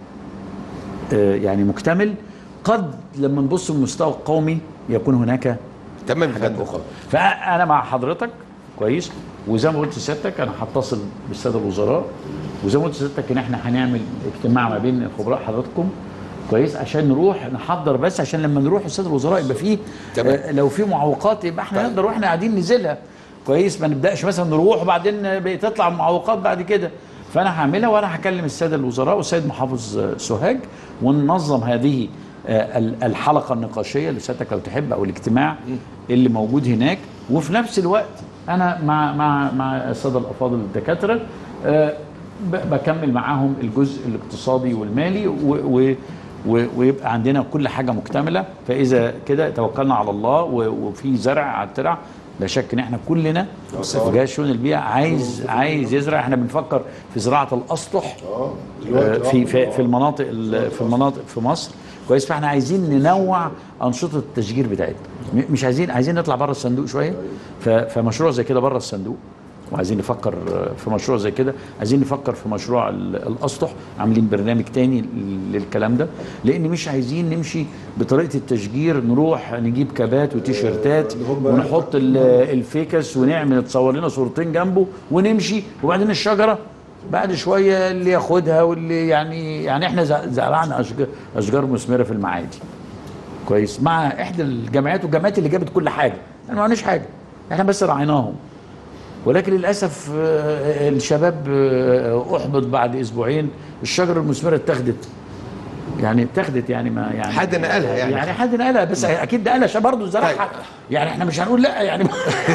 آه، يعني مكتمل قد لما نبص المستوى القومي يكون هناك تمام يا حاجات فندم. اخرى فانا مع حضرتك كويس وزي ما قلت لسيادتك انا هتصل بالساده الوزراء وزي ما قلت لسيادتك ان احنا هنعمل اجتماع ما بين خبراء حضراتكم كويس عشان نروح نحضر بس عشان لما نروح الساده الوزراء يبقى فيه تمام. آه لو في معوقات يبقى احنا طيب. نقدر واحنا قاعدين ننزلها كويس ما نبداش مثلا نروح وبعدين تطلع المعوقات بعد كده فانا هعملها وانا هكلم الساده الوزراء والسيد محافظ آه، سوهاج وننظم هذه آه، ال- الحلقه النقاشيه اللي سيادتك لو تحب او الاجتماع اللي موجود هناك وفي نفس الوقت انا مع مع مع الساده الافاضل الدكاتره آه، ب- بكمل معاهم الجزء الاقتصادي والمالي و و و- ويبقى عندنا كل حاجه مكتمله فاذا كده توكلنا على الله و- وفي زرع على الترع لا شك ان احنا كلنا وجهاز شؤون البيئه عايز عايز يزرع احنا بنفكر في زراعه الاسطح آه، في في في المناطق ال- في المناطق في مصر كويس فاحنا عايزين ننوع انشطه التشجير بتاعتنا م- مش عايزين عايزين نطلع بره الصندوق شويه ف- فمشروع زي كده بره الصندوق وعايزين نفكر آه، في مشروع زي كده عايزين نفكر في مشروع ال- الاسطح عاملين برنامج تاني ل- للكلام ده لان مش عايزين نمشي بطريقه التشجير نروح نجيب كابات وتيشيرتات ونحط ال- الفيكس ونعمل نتصور لنا صورتين جنبه ونمشي وبعدين الشجره بعد شويه اللي ياخدها واللي يعني يعني احنا ز- زرعنا اشجار اشجار مثمره في المعادي كويس مع احدى الجامعات والجامعات اللي جابت كل حاجه احنا ما عملناش حاجه احنا بس رعيناهم ولكن للاسف آه، الشباب آه، احبط بعد اسبوعين الشجره المثمره اتاخدت يعني اتاخدت يعني ما يعني حد نقلها يعني. يعني حد نقلها بس اكيد نقلها عشان برضه زرعها طيب. يعني احنا مش هنقول لا يعني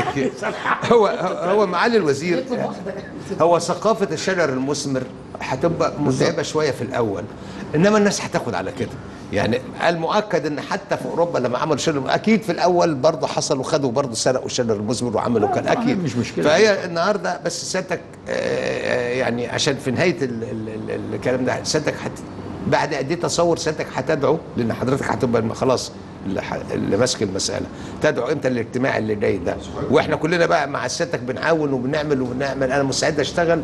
هو هو معالي الوزير هو ثقافه الشجر المثمر هتبقى متعبه شويه في الاول انما الناس هتاخد على كده يعني المؤكد ان حتى في اوروبا لما عملوا شجر اكيد في الاول برضه حصلوا خدوا برضه سرقوا الشجر المثمر وعملوا كان آه، اكيد مش مشكلة. فهي النهارده بس سيادتك آه، آه، يعني عشان في نهايه ال- ال- ال- الكلام ده سيادتك هت بعد قد ايه تصور سيادتك هتدعو لان حضرتك هتبقى الم- خلاص اللي, ح- اللي ماسك المساله تدعو امتى الاجتماع اللي جاي ده واحنا كلنا بقى مع سيادتك بنعاون وبنعمل وبنعمل انا مستعد اشتغل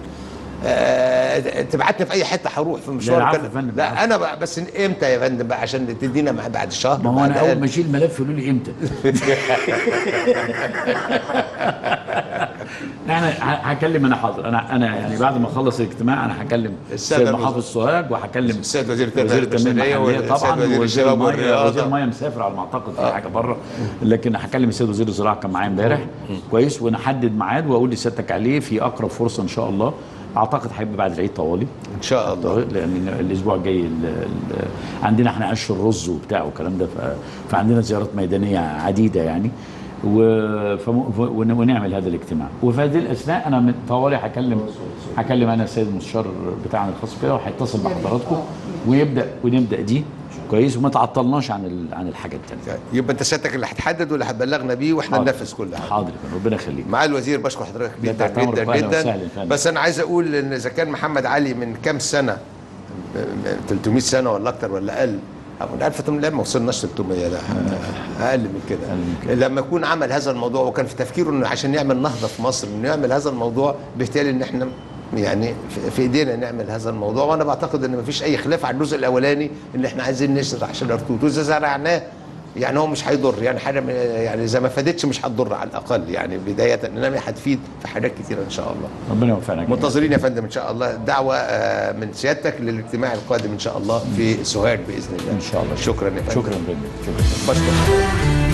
آه تبعتني في اي حته هروح في مشوار العفو كده. يا فندم، لا العفو. انا بقى بس امتى يا فندم بقى عشان تدينا مع بعد شهر ما هو بعد انا اول أقل. ما اشيل ملف يقولوا لي امتى احنا ه- هكلم انا حاضر انا انا يعني بعد ما اخلص الاجتماع انا هكلم السادة السيد محافظ الوزراء. سوهاج وهكلم السيد وزير التنمية وزير التنميه البشرية المحليه والسيد طبعا وزير وزير الشباب الميه والرياضة. وزير الميه مسافر على ما اعتقد في حاجه بره لكن هكلم السيد وزير الزراعه كان معايا امبارح كويس ونحدد ميعاد واقول لسيادتك عليه في اقرب فرصه ان شاء الله اعتقد هيبقى بعد العيد طوالي ان شاء الله لان الاسبوع الجاي ال- ال- عندنا احنا عش الرز وبتاع والكلام ده ف- فعندنا زيارات ميدانيه عديده يعني و... فم... ف... ون- ونعمل هذا الاجتماع وفي هذه الاثناء انا من طوالي هكلم هكلم انا السيد المستشار بتاعنا الخاص كده وهيتصل بحضراتكم ويبدا ونبدا دي كويس وما تعطلناش عن ال... عن الحاجه الثانيه يبقى انت سيادتك اللي هتحدد واللي هتبلغنا بيه واحنا حاضر. ننفذ كل حاجه حاضر يا فندم، ربنا يخليك مع الوزير بشكر حضرتك ده جدا تحت أمرك جدا وأهلا جدا وسهلا فندم. بس انا عايز اقول ان اذا كان محمد علي من كام سنه م- م- 300 سنه ولا اكتر ولا اقل أو من 1800 لا ما وصلناش 300 لا اقل من كده لما يكون عمل هذا الموضوع وكان في تفكيره انه عشان يعمل نهضه في مصر انه يعمل هذا الموضوع بالتالي ان احنا يعني في- في ايدينا نعمل هذا الموضوع وانا بعتقد ان مفيش اي خلاف على الجزء الاولاني ان احنا عايزين نزرع شجر توت واذا زرعناه يعني هو مش هيضر يعني حاجه م- يعني اذا ما فادتش مش هتضر على الاقل يعني بدايه انما هتفيد في حاجات كتيره ان شاء الله ربنا يوفقنا جميعاً. منتظرين يا فندم ان شاء الله دعوه آه، من سيادتك للاجتماع القادم ان شاء الله في سوهاج باذن الله ان شاء الله شكرا يا فندم شكرا جدا شكرا بشكر